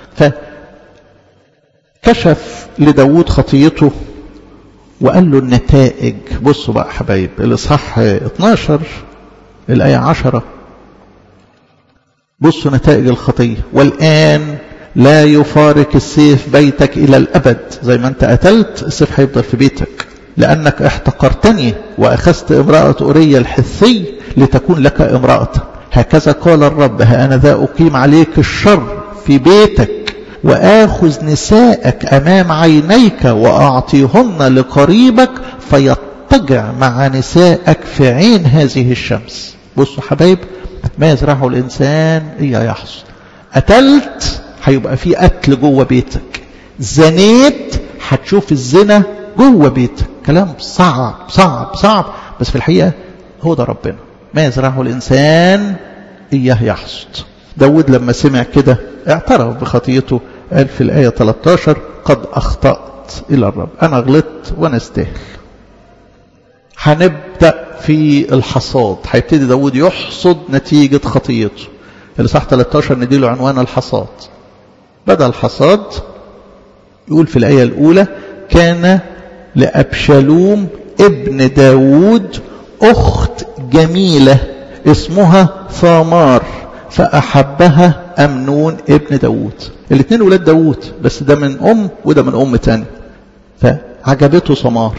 فكشف لداود خطيته وقال له النتائج بصوا بقى حبايب الإصحاح 12 الآية 10 بصوا نتائج الخطية والآن لا يفارق السيف بيتك إلى الأبد زي ما أنت قتلت السيف هيفضل في بيتك لأنك احتقرتني وأخذت امرأة أورية الحثي لتكون لك امرأة هكذا قال الرب ها أنا ذا أقيم عليك الشر في بيتك وآخذ نساءك أمام عينيك وأعطيهن لقريبك فيضطجع مع نسائك في عين هذه الشمس بصوا حبايب ما يزرعه الإنسان إياه يحصد قتلت هيبقى في قتل جوه بيتك زنيت هتشوف الزنا جوه بيتك كلام صعب صعب صعب بس في الحقيقة هو ده ربنا ما يزرعه الإنسان إياه يحصد داود لما سمع كده اعترف بخطيته قال في الآية 13 قد أخطأت إلى الرب أنا غلطت وأنا استاهل هنبدأ في الحصاد هيبتدي داود يحصد نتيجة خطيته اللي صح 13 نديله عنوان الحصاد بدأ الحصاد يقول في الآية الأولى كان لأبشالوم ابن داود أخت جميلة اسمها ثامار فأحبها أمنون ابن داود الاثنين ولاد داود بس ده من أم وده من أم تاني فعجبته ثمار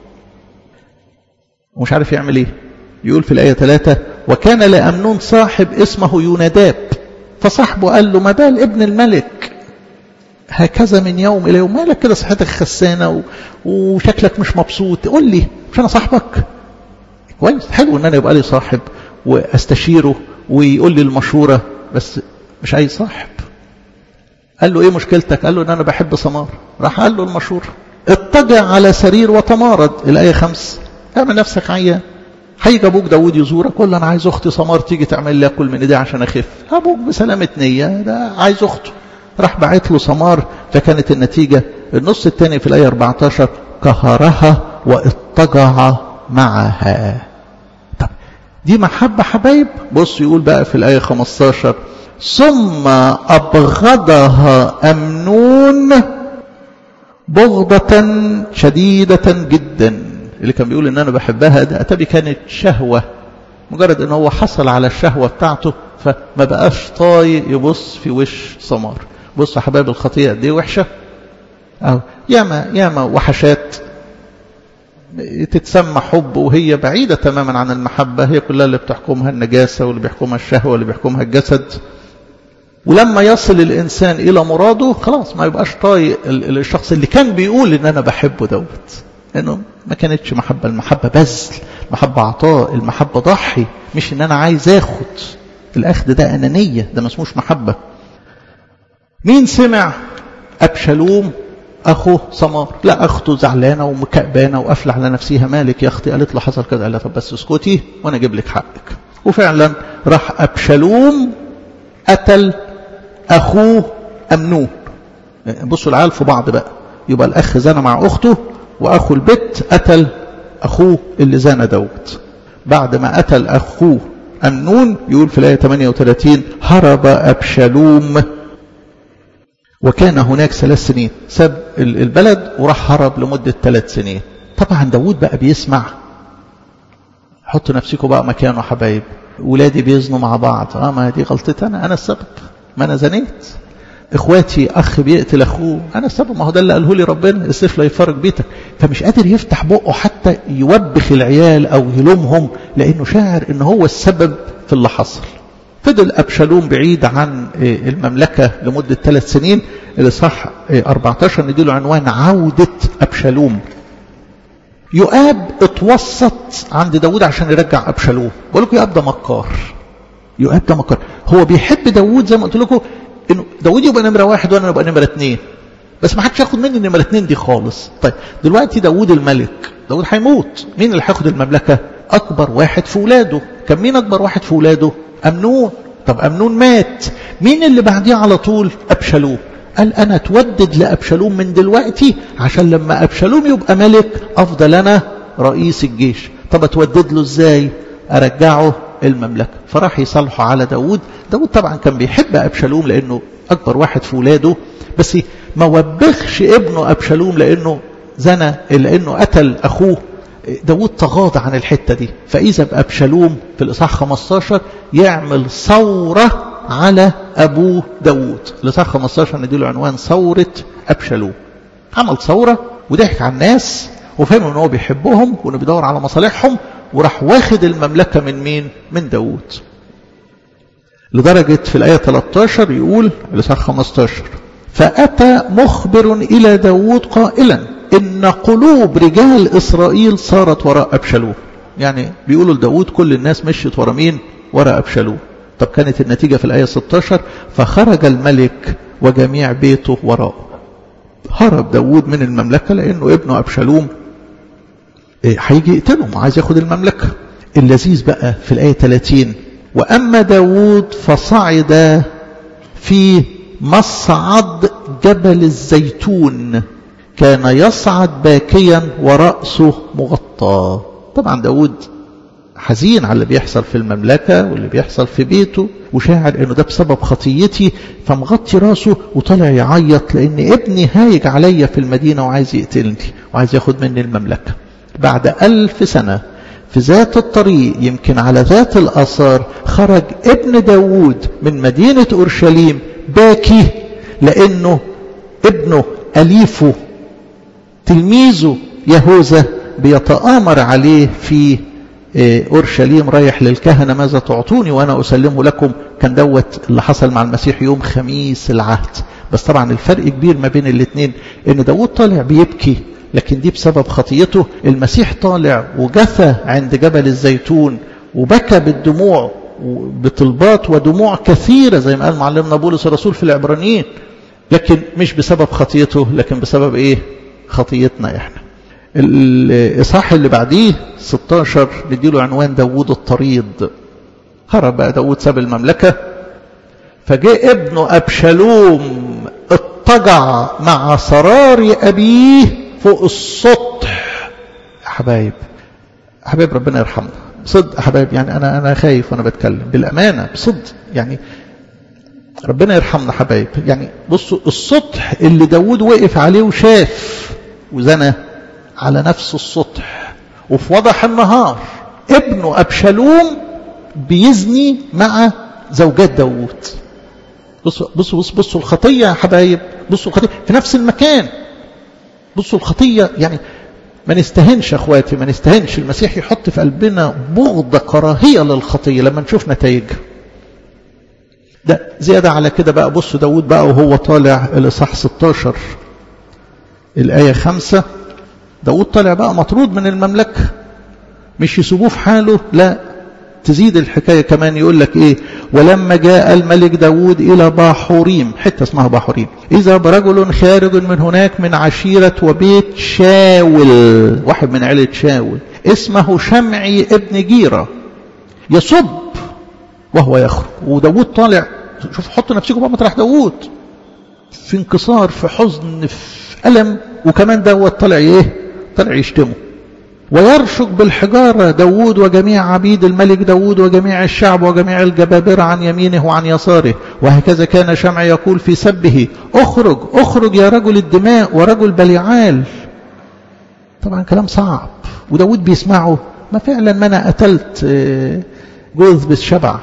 ومش عارف يعمل ايه يقول في الآية ثلاثة وكان لأمنون صاحب اسمه يوناداب فصاحبه قال له ما بال ابن الملك هكذا من يوم إلى يوم مالك كده صحتك خسانة وشكلك مش مبسوط قول لي مش أنا صاحبك كويس حلو ان انا يبقى لي صاحب واستشيره ويقول لي المشورة بس مش اي صاحب قال له ايه مشكلتك قال له ان انا بحب سمار راح قال له المشورة اضطجع على سرير وتمارض الآية خمس اعمل نفسك عيان هيجي ابوك داود يزورك قول له انا عايز اختي سمار تيجي تعمل لي اكل من ايدي عشان اخف ابوك بسلامة نية ده عايز اخته راح بعت له سمار فكانت النتيجة النص الثاني في الآية 14 قهرها واضطجع معها طب دي محبة حبايب بص يقول بقى في الآية 15 ثم أبغضها أمنون بغضة شديدة جدا اللي كان بيقول ان انا بحبها ده اتبي كانت شهوة مجرد ان هو حصل على الشهوة بتاعته فما بقاش طايق يبص في وش سمار بص يا حبايب الخطيئة قد ايه وحشة أو ياما ياما وحشات تتسمى حب وهي بعيدة تماما عن المحبة هي كلها اللي بتحكمها النجاسة واللي بيحكمها الشهوة واللي بيحكمها الجسد ولما يصل الإنسان إلى مراده خلاص ما يبقاش طايق الشخص اللي كان بيقول إن أنا بحبه دوت لأنه ما كانتش محبة المحبة بذل المحبة عطاء المحبة ضحي مش إن أنا عايز آخد الأخذ ده أنانية ده ما اسموش محبة مين سمع أبشالوم أخوه سمار لا أخته زعلانة ومكأبانة وقافلة على نفسها مالك يا أختي قالت له حصل كذا قال لها طب بس اسكتي وأنا أجيب لك حقك وفعلا راح أبشالوم قتل أخوه أمنون بصوا العيال في بعض بقى يبقى الأخ زنى مع أخته وأخو البت قتل أخوه اللي زنى دوت بعد ما قتل أخوه أمنون يقول في الآية 38 هرب أبشالوم وكان هناك ثلاث سنين ساب البلد وراح هرب لمدة ثلاث سنين طبعا داود بقى بيسمع حطوا نفسكم بقى مكانه حبايب ولادي بيزنوا مع بعض اه ما دي غلطتي انا انا السبب ما انا زنيت اخواتي اخ بيقتل اخوه انا السبب ما هو ده اللي قاله لي ربنا السيف لا يفرق بيتك فمش قادر يفتح بقه حتى يوبخ العيال او يلومهم لانه شاعر ان هو السبب في اللي حصل فضل أبشالوم بعيد عن المملكة لمدة ثلاث سنين اللي صح 14 نديله عنوان عودة أبشالوم يؤاب اتوسط عند داود عشان يرجع أبشالوم بقول لكم يؤاب ده مكار يؤاب ده مكار هو بيحب داود زي ما قلت لكم انه داود يبقى نمرة واحد وانا ابقى نمرة اثنين بس ما حدش ياخد مني نمرة اثنين دي خالص طيب دلوقتي داود الملك داود هيموت مين اللي هياخد المملكة اكبر واحد في ولاده كان مين اكبر واحد في ولاده أمنون طب أمنون مات مين اللي بعديه على طول أبشالوم قال أنا تودد لأبشالوم من دلوقتي عشان لما أبشالوم يبقى ملك أفضل أنا رئيس الجيش طب أتودد له إزاي أرجعه المملكة فراح يصالحوا على داود داود طبعا كان بيحب أبشالوم لأنه أكبر واحد في ولاده بس ما وبخش ابنه أبشالوم لأنه زنى لأنه قتل أخوه داود تغاضى عن الحتة دي فإذا بأبشالوم في الإصحاح 15 يعمل ثورة على أبوه داود الإصحاح 15 نديله عنوان ثورة أبشالوم عمل ثورة وضحك على الناس وفهم ان هو بيحبهم وانه بيدور على مصالحهم وراح واخد المملكة من مين من داود لدرجة في الآية 13 يقول الإصحاح 15 فأتى مخبر إلى داود قائلا إن قلوب رجال إسرائيل صارت وراء أبشالوم يعني بيقولوا لداود كل الناس مشيت ورا مين وراء أبشالوم طب كانت النتيجة في الآية 16 فخرج الملك وجميع بيته وراءه هرب داود من المملكة لأنه ابنه أبشالوم هيجي يقتله عايز ياخد المملكة اللذيذ بقى في الآية 30 وأما داود فصعد في مصعد جبل الزيتون كان يصعد باكيا ورأسه مغطى طبعا داود حزين على اللي بيحصل في المملكة واللي بيحصل في بيته وشاعر انه ده بسبب خطيتي فمغطي راسه وطلع يعيط لان ابني هايج عليا في المدينة وعايز يقتلني وعايز ياخد مني المملكة بعد ألف سنة في ذات الطريق يمكن على ذات الآثار خرج ابن داود من مدينة أورشليم باكي لأنه ابنه أليفه تلميذه يهوذا بيتآمر عليه في أورشليم رايح للكهنة ماذا تعطوني وأنا أسلمه لكم كان دوت اللي حصل مع المسيح يوم خميس العهد بس طبعا الفرق كبير ما بين الاثنين ان داود طالع بيبكي لكن دي بسبب خطيته المسيح طالع وجثى عند جبل الزيتون وبكى بالدموع بطلبات ودموع كثيرة زي ما قال معلمنا بولس الرسول في العبرانيين لكن مش بسبب خطيته لكن بسبب ايه خطيتنا احنا الإصحاح اللي بعديه 16 نديله عنوان داوود الطريد هرب بقى داوود ساب المملكة فجاء ابنه أبشالوم اضطجع مع صرار أبيه فوق السطح حبايب حبايب ربنا يرحمنا صدق حبايب يعني أنا أنا خايف وأنا بتكلم بالأمانة بصدق يعني ربنا يرحمنا حبايب يعني بصوا السطح اللي داوود وقف عليه وشاف وزنى على نفس السطح وفي وضح النهار ابنه أبشالوم بيزني مع زوجات داوود بصوا بصوا بصوا, بصوا الخطية يا حبايب بصوا الخطية في نفس المكان بصوا الخطية يعني ما نستهنش اخواتي ما نستهنش المسيح يحط في قلبنا بغضة كراهية للخطية لما نشوف نتائجها ده زيادة على كده بقى بصوا داود بقى وهو طالع الإصحاح 16 الآية 5 داود طالع بقى مطرود من المملكة مش يسيبوه في حاله لا تزيد الحكاية كمان يقول لك ايه ولما جاء الملك داود الى باحوريم حتة اسمها باحوريم اذا برجل خارج من هناك من عشيرة وبيت شاول واحد من عيلة شاول اسمه شمعي ابن جيرة يصب وهو يخرج وداود طالع شوف حطوا نفسكم بقى مطرح داود في انكسار في حزن في ألم وكمان دوت طلع ايه طلع يشتمه ويرشق بالحجارة داود وجميع عبيد الملك داود وجميع الشعب وجميع الجبابرة عن يمينه وعن يساره وهكذا كان شمع يقول في سبه اخرج اخرج يا رجل الدماء ورجل بليعال طبعا كلام صعب وداود بيسمعه ما فعلا ما انا قتلت جوز بالشبع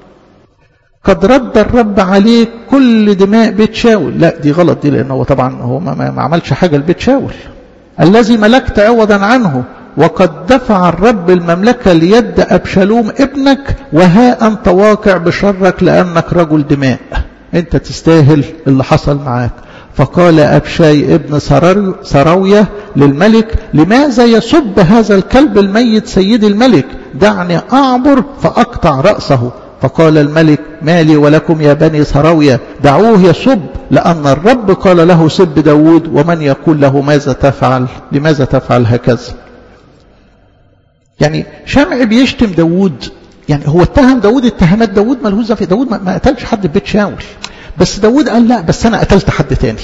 قد رد الرب عليك كل دماء بيت شاول لا دي غلط دي لانه طبعا هو ما, ما عملش حاجة لبيت شاول الذي ملكت عوضا عنه وقد دفع الرب المملكة ليد أبشالوم ابنك وها أنت واقع بشرك لأنك رجل دماء أنت تستاهل اللي حصل معاك فقال أبشاي ابن سراوية للملك لماذا يسب هذا الكلب الميت سيد الملك دعني أعبر فأقطع رأسه فقال الملك مالي ولكم يا بني سراوية دعوه يسب لأن الرب قال له سب داود ومن يقول له ماذا تفعل لماذا تفعل هكذا يعني شمع بيشتم داود يعني هو اتهم داود اتهامات داود ملهوش في داود ما قتلش حد في بيت شاول بس داود قال لا بس انا قتلت حد تاني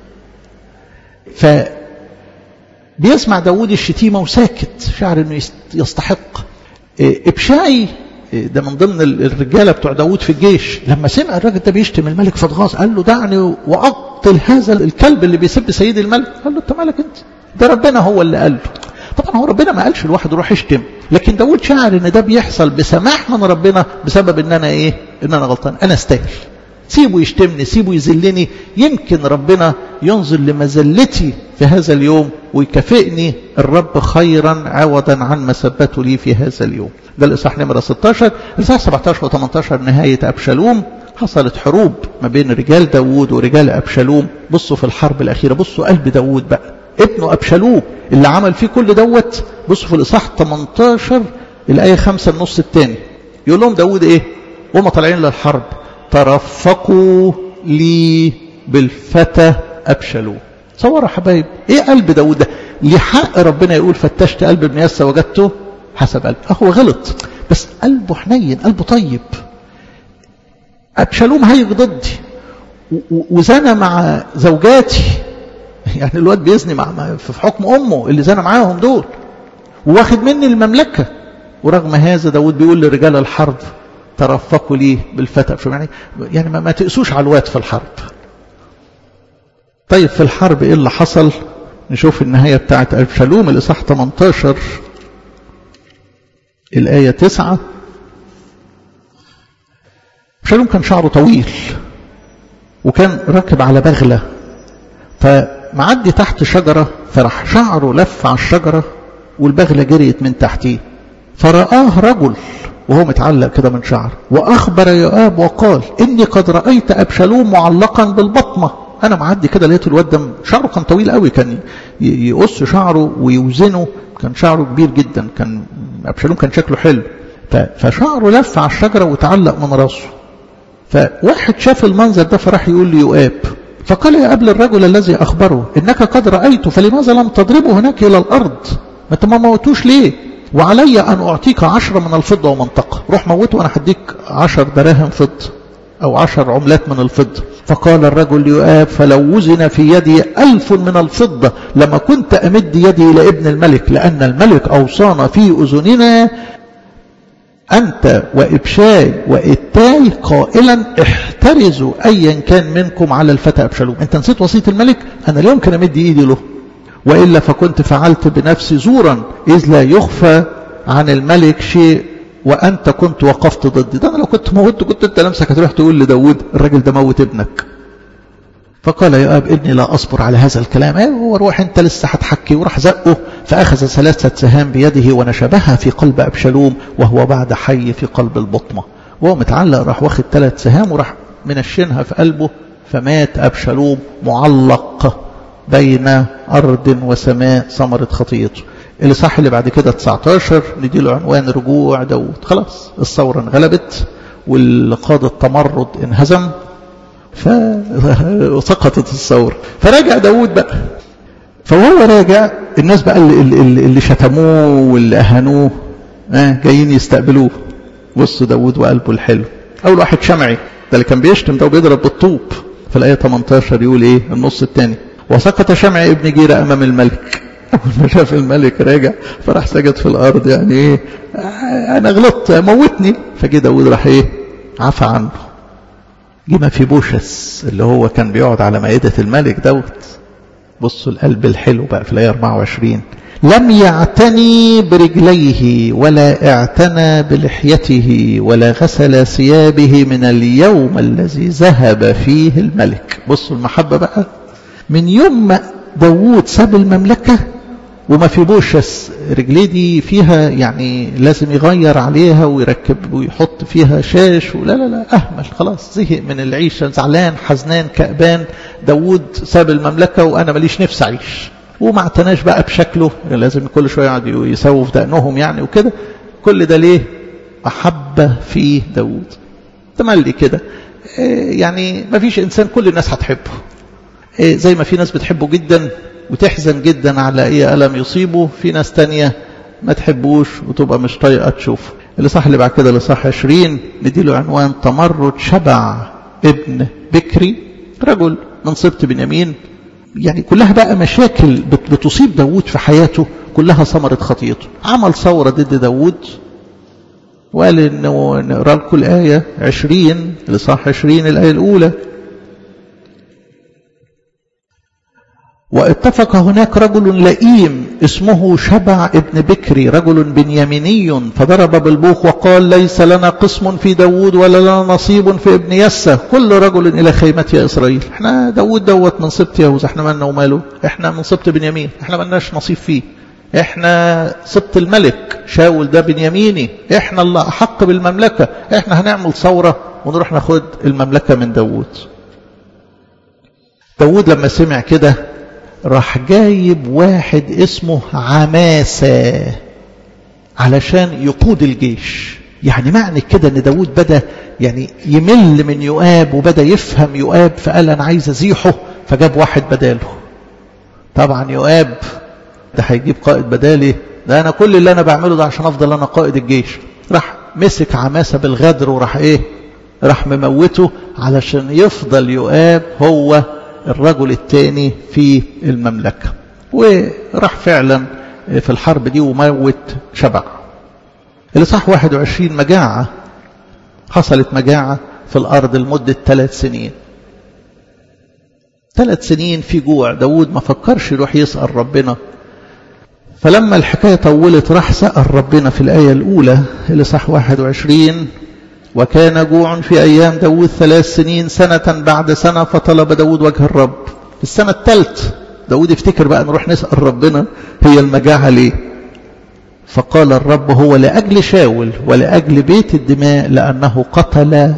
ف بيسمع داود الشتيمه وساكت شعر انه يستحق ابشاي ده من ضمن الرجاله بتوع داود في الجيش لما سمع الراجل ده بيشتم الملك فضغاص قال له دعني واقتل هذا الكلب اللي بيسب سيد الملك قال له انت مالك انت ده ربنا هو اللي قال له طبعا هو ربنا ما قالش الواحد يروح يشتم لكن داود شعر ان ده بيحصل بسماح من ربنا بسبب ان انا ايه ان انا غلطان انا استاهل سيبه يشتمني سيبه يذلني يمكن ربنا ينظر لمذلتي في هذا اليوم ويكافئني الرب خيرا عوضا عن مسبته لي في هذا اليوم ده الإصحاح نمرة 16 الإصحاح 17 و18 نهاية أبشالوم حصلت حروب ما بين رجال داوود ورجال أبشالوم بصوا في الحرب الأخيرة بصوا قلب داوود بقى ابنه أبشالوم اللي عمل فيه كل دوت بصوا في الإصحاح 18 الآية 5 النص الثاني يقول لهم داوود إيه وهم طالعين للحرب ترفقوا لي بالفتى أبشالوم تصوروا يا حبايب ايه قلب داود ده ليه حق ربنا يقول فتشت قلب ابن يسى وجدته حسب قلب هو غلط بس قلبه حنين قلبه طيب أبشالوم هيج ضدي وزنى مع زوجاتي يعني الواد بيزني مع في حكم أمه اللي زنى معاهم دول واخد مني المملكة ورغم هذا داود بيقول لرجال الحرب ترفقوا ليه بالفتى يعني يعني ما, ما تقسوش على الواد في الحرب طيب في الحرب ايه اللي حصل نشوف النهاية بتاعت أبشالوم الإصحاح 18 الآية 9 أبشالوم كان شعره طويل وكان راكب على بغلة فمعدي تحت شجرة فراح شعره لف على الشجرة والبغلة جريت من تحتيه فرآه رجل وهو متعلق كده من شعر وأخبر يؤاب وقال إني قد رأيت أبشالوم معلقا بالبطمة أنا معدي كده لقيت الواد ده شعره كان طويل قوي كان يقص شعره ويوزنه كان شعره كبير جدا كان أبشالوم كان شكله حلو فشعره لف على الشجرة وتعلق من راسه فواحد شاف المنظر ده فراح يقول لي يؤاب فقال يا قبل الرجل الذي أخبره إنك قد رأيته فلماذا لم تضربه هناك إلى الأرض ما انت ما موتوش ليه وعلي أن أعطيك عشرة من الفضة ومنطقة روح موته وأنا هديك عشر دراهم فضة أو عشر عملات من الفضة فقال الرجل يؤاب فلو وزن في يدي ألف من الفضة لما كنت أمد يدي إلى ابن الملك لأن الملك أوصانا في أذننا أنت وإبشاي وإتاي قائلا احترزوا أيا كان منكم على الفتى أبشالوم أنت نسيت وصية الملك أنا لا يمكن أمد إيدي له وإلا فكنت فعلت بنفسي زورا إذ لا يخفى عن الملك شيء وأنت كنت وقفت ضدي ده أنا لو كنت موت كنت أنت نفسك هتروح تقول لداود الراجل ده موت ابنك فقال يا أب ابني لا أصبر على هذا الكلام ايه وروح أنت لسه هتحكي وراح زقه فأخذ ثلاثة سهام بيده ونشبها في قلب أبشالوم وهو بعد حي في قلب البطمة وهو متعلق راح واخد ثلاث سهام وراح منشنها في قلبه فمات أبشالوم معلق بين أرض وسماء ثمرة خطيته الإصحاح اللي بعد كده 19 نديله عنوان رجوع داود خلاص الثورة انغلبت والقادة التمرد انهزم فسقطت الثورة فرجع داود بقى فهو راجع الناس بقى اللي, اللي, اللي شتموه واللي أهانوه آه جايين يستقبلوه بصوا داود وقلبه الحلو أول واحد شمعي ده اللي كان بيشتم ده وبيضرب بالطوب في الآية 18 يقول إيه النص الثاني وسقط شمعي ابن جيرة أمام الملك أول ما شاف الملك راجع فراح سجد في الأرض يعني إيه أنا غلطت موتني فجه داود راح إيه عفى عنه جه ما في بوشس اللي هو كان بيقعد على مائدة الملك دوت بصوا القلب الحلو بقى في الآية 24 لم يعتني برجليه ولا اعتنى بلحيته ولا غسل ثيابه من اليوم الذي ذهب فيه الملك بصوا المحبة بقى من يوم ما داوود ساب المملكة وما في بوشس رجليه دي فيها يعني لازم يغير عليها ويركب ويحط فيها شاش ولا لا لا أهمل خلاص زهق من العيشة زعلان حزنان كأبان داوود ساب المملكة وأنا ماليش نفس أعيش وما اعتناش بقى بشكله لازم كل شوية يقعد يسووا في دقنهم يعني وكده كل ده ليه محبة في داوود تملي كده يعني ما فيش إنسان كل الناس هتحبه زي ما في ناس بتحبه جدا وتحزن جدا على اي ألم يصيبه في ناس تانية ما تحبوش وتبقى مش طايقة تشوفه اللي صح اللي بعد كده اللي صح 20 نديله عنوان تمرد شبع ابن بكري رجل من سبط بنيامين يعني كلها بقى مشاكل بتصيب داود في حياته كلها ثمرة خطيته عمل ثورة ضد داود وقال انه نقرا لكم الآية 20 اللي صح 20 الآية الأولى واتفق هناك رجل لئيم اسمه شبع ابن بكري رجل بنياميني فضرب بالبوق وقال ليس لنا قسم في داود ولا لنا نصيب في ابن يسى كل رجل إلى خيمة يا إسرائيل احنا داود دوت من سبط يهوذا احنا مالنا وماله احنا من سبط بنيامين احنا مالناش نصيب فيه احنا سبط الملك شاول ده بنياميني احنا اللي احق بالمملكة احنا هنعمل ثورة ونروح ناخد المملكة من داود داود لما سمع كده راح جايب واحد اسمه عماسة علشان يقود الجيش يعني معنى كده ان داود بدأ يعني يمل من يؤاب وبدأ يفهم يؤاب فقال انا عايز ازيحه فجاب واحد بداله طبعا يؤاب ده هيجيب قائد بدالي ده انا كل اللي انا بعمله ده عشان افضل انا قائد الجيش راح مسك عماسة بالغدر وراح ايه راح مموته علشان يفضل يؤاب هو الرجل الثاني في المملكة وراح فعلا في الحرب دي وموت شبع اللي صح 21 مجاعة حصلت مجاعة في الأرض لمدة ثلاث سنين ثلاث سنين في جوع داود ما فكرش يروح يسأل ربنا فلما الحكاية طولت راح سأل ربنا في الآية الأولى اللي صح 21 وكان جوع في أيام داود ثلاث سنين سنة بعد سنة فطلب داود وجه الرب في السنة الثالث داود يفتكر بقى نروح نسأل ربنا هي المجاعة ليه فقال الرب هو لأجل شاول ولأجل بيت الدماء لأنه قتل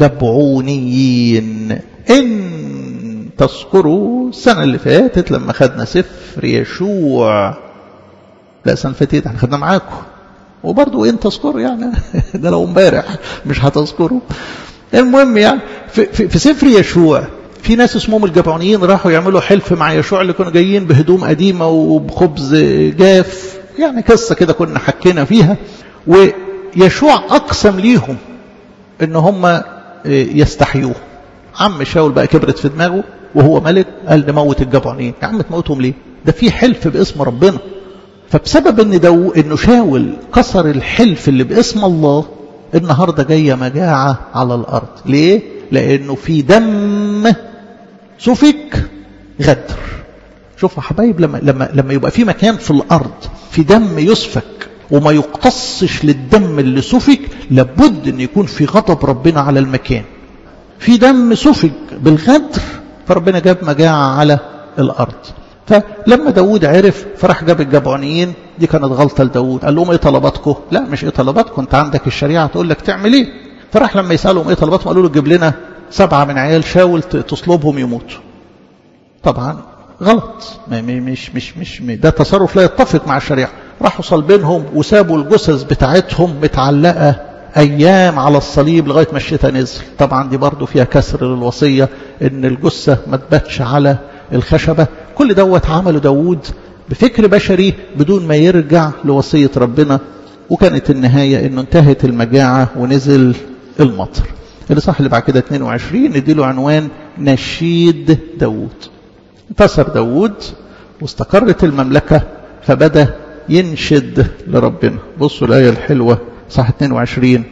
الجبعونيين إن تذكروا السنة اللي فاتت لما خدنا سفر يشوع لا السنة اللي فاتت احنا خدنا معاكم وبرضه ان تذكروا يعني ده لو امبارح مش هتذكروا المهم يعني في, في, في سفر يشوع في ناس اسمهم الجبعونيين راحوا يعملوا حلف مع يشوع اللي كانوا جايين بهدوم قديمة وبخبز جاف يعني قصة كده كنا حكينا فيها ويشوع أقسم ليهم إن هم يستحيوه عم شاول بقى كبرت في دماغه وهو ملك قال نموت الجبعونيين يا عم تموتهم ليه ده في حلف باسم ربنا فبسبب ان دو انه شاول كسر الحلف اللي باسم الله النهارده جايه مجاعه على الارض ليه لانه في دم سفك غدر شوفوا حبايب لما لما لما يبقى في مكان في الارض في دم يسفك وما يقتصش للدم اللي سفك لابد ان يكون في غضب ربنا على المكان في دم سفك بالغدر فربنا جاب مجاعه على الارض فلما داود عرف فراح جاب الجبعونيين دي كانت غلطة لداود قال لهم ايه طلباتكم لا مش ايه طلباتكم انت عندك الشريعة تقول لك تعمل ايه فراح لما يسألهم ايه طلباتهم قالوا له جيب لنا سبعة من عيال شاول تصلبهم يموتوا طبعا غلط مش مش مش ده تصرف لا يتفق مع الشريعة راحوا صلبينهم وسابوا الجثث بتاعتهم متعلقة أيام على الصليب لغاية ما الشتاء نزل طبعا دي برضو فيها كسر للوصية إن الجثة ما تباتش على الخشبة كل دوت عمله داود بفكر بشري بدون ما يرجع لوصية ربنا وكانت النهاية انه انتهت المجاعة ونزل المطر اللي صح اللي بعد كده 22 نديله عنوان نشيد داود انتصر داود واستقرت المملكة فبدأ ينشد لربنا بصوا الآية الحلوة صح 22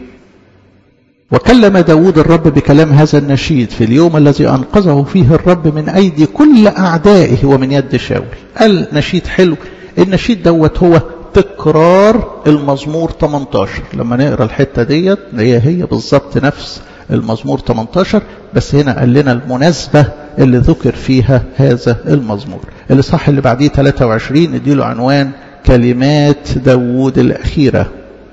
وكلم داود الرب بكلام هذا النشيد في اليوم الذي أنقذه فيه الرب من أيدي كل أعدائه ومن يد شاول قال نشيد حلو النشيد دوت هو تكرار المزمور 18 لما نقرأ الحتة ديت هي هي بالظبط نفس المزمور 18 بس هنا قال لنا المناسبة اللي ذكر فيها هذا المزمور اللي صح اللي بعديه 23 نديله عنوان كلمات داود الأخيرة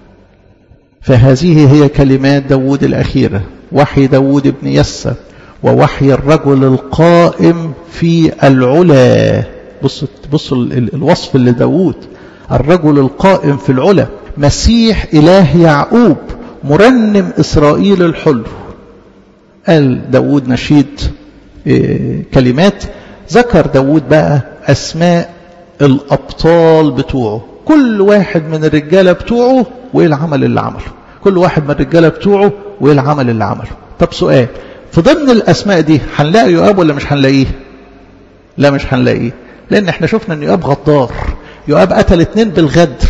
فهذه هي كلمات داود الأخيرة وحي داود بن يسى ووحي الرجل القائم في العلا بصوا بصوا الوصف اللي داود الرجل القائم في العلا مسيح إله يعقوب مرنم إسرائيل الحلو قال داود نشيد كلمات ذكر داود بقى أسماء الأبطال بتوعه كل واحد من الرجالة بتوعه وإيه العمل اللي عمله كل واحد من الرجالة بتوعه وإيه العمل اللي عمله طب سؤال في ضمن الأسماء دي هنلاقي يؤاب ولا مش هنلاقيه لا مش هنلاقيه لأن احنا شفنا أن يؤاب غدار يؤاب قتل اتنين بالغدر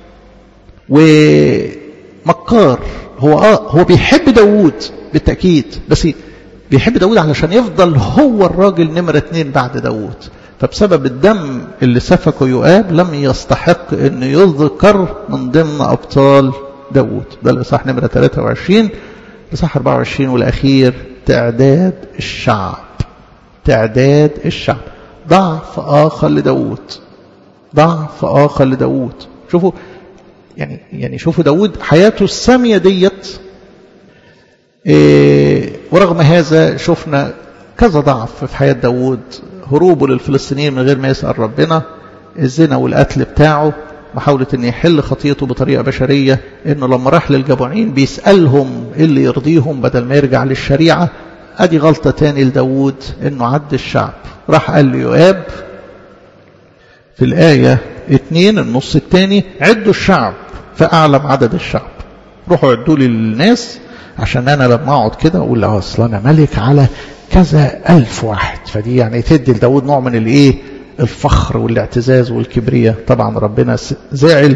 ومكار هو آه هو بيحب داوود بالتأكيد بس بيحب داوود علشان يفضل هو الراجل نمرة اتنين بعد داوود فبسبب الدم اللي سفكه يؤاب لم يستحق أن يذكر من ضمن أبطال داوود ده الإصحاح نمرة 23 الإصحاح 24 والأخير تعداد الشعب تعداد الشعب ضعف آخر لداوود ضعف آخر لداود شوفوا يعني يعني شوفوا داود حياته السامية ديت إيه ورغم هذا شفنا كذا ضعف في حياة داود هروبه للفلسطينيين من غير ما يسأل ربنا الزنا والقتل بتاعه محاولة ان يحل خطيته بطريقة بشرية انه لما راح للجبعين بيسألهم ايه اللي يرضيهم بدل ما يرجع للشريعة ادي غلطة تاني لداود انه عد الشعب راح قال ليؤاب في الآية اتنين النص التاني عدوا الشعب فأعلم عدد الشعب روحوا عدوا لي للناس عشان أنا لما أقعد كده أقول له أصل أنا ملك على كذا ألف واحد فدي يعني تدي لداود نوع من الإيه الفخر والاعتزاز والكبرياء طبعا ربنا زعل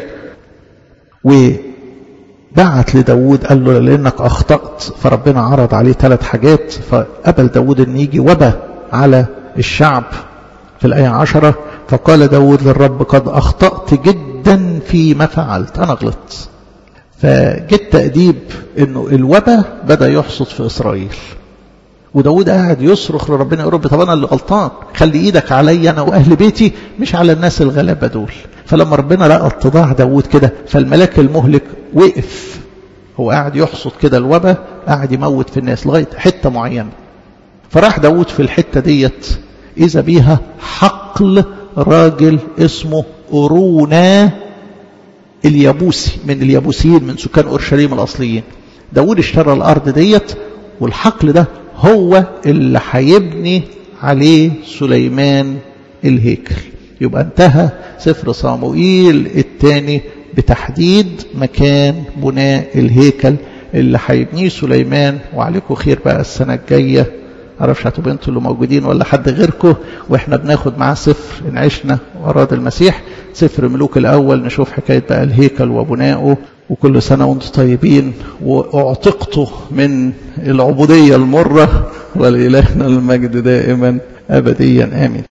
وبعت لداود قال له لأنك أخطأت فربنا عرض عليه ثلاث حاجات فقبل داود أن يجي وبا على الشعب في الآية عشرة فقال داود للرب قد أخطأت جدا فيما فعلت أنا غلطت فجت تأديب أنه الوبا بدأ يحصد في إسرائيل وداود قاعد يصرخ لربنا يا رب طب أنا اللي غلطان خلي إيدك عليا أنا وأهل بيتي مش على الناس الغلابة دول فلما ربنا لقى اتضاع داود كده فالملاك المهلك وقف هو قاعد يحصد كده الوبا قاعد يموت في الناس لغاية حتة معينة فراح داود في الحتة ديت إذا بيها حقل راجل اسمه أرونا اليابوسي من اليابوسيين من سكان أورشليم الأصليين داود اشترى الأرض ديت والحقل ده هو اللي هيبني عليه سليمان الهيكل يبقى انتهى سفر صاموئيل الثاني بتحديد مكان بناء الهيكل اللي هيبنيه سليمان وعليكم خير بقى السنة الجاية معرفش هتبقوا انتوا اللي موجودين ولا حد غيركم واحنا بناخد معاه سفر ان عشنا واراد المسيح سفر ملوك الاول نشوف حكايه بقى الهيكل وبنائه وكل سنه وانتم طيبين واعتقتوا من العبوديه المره ولالهنا المجد دائما ابديا امين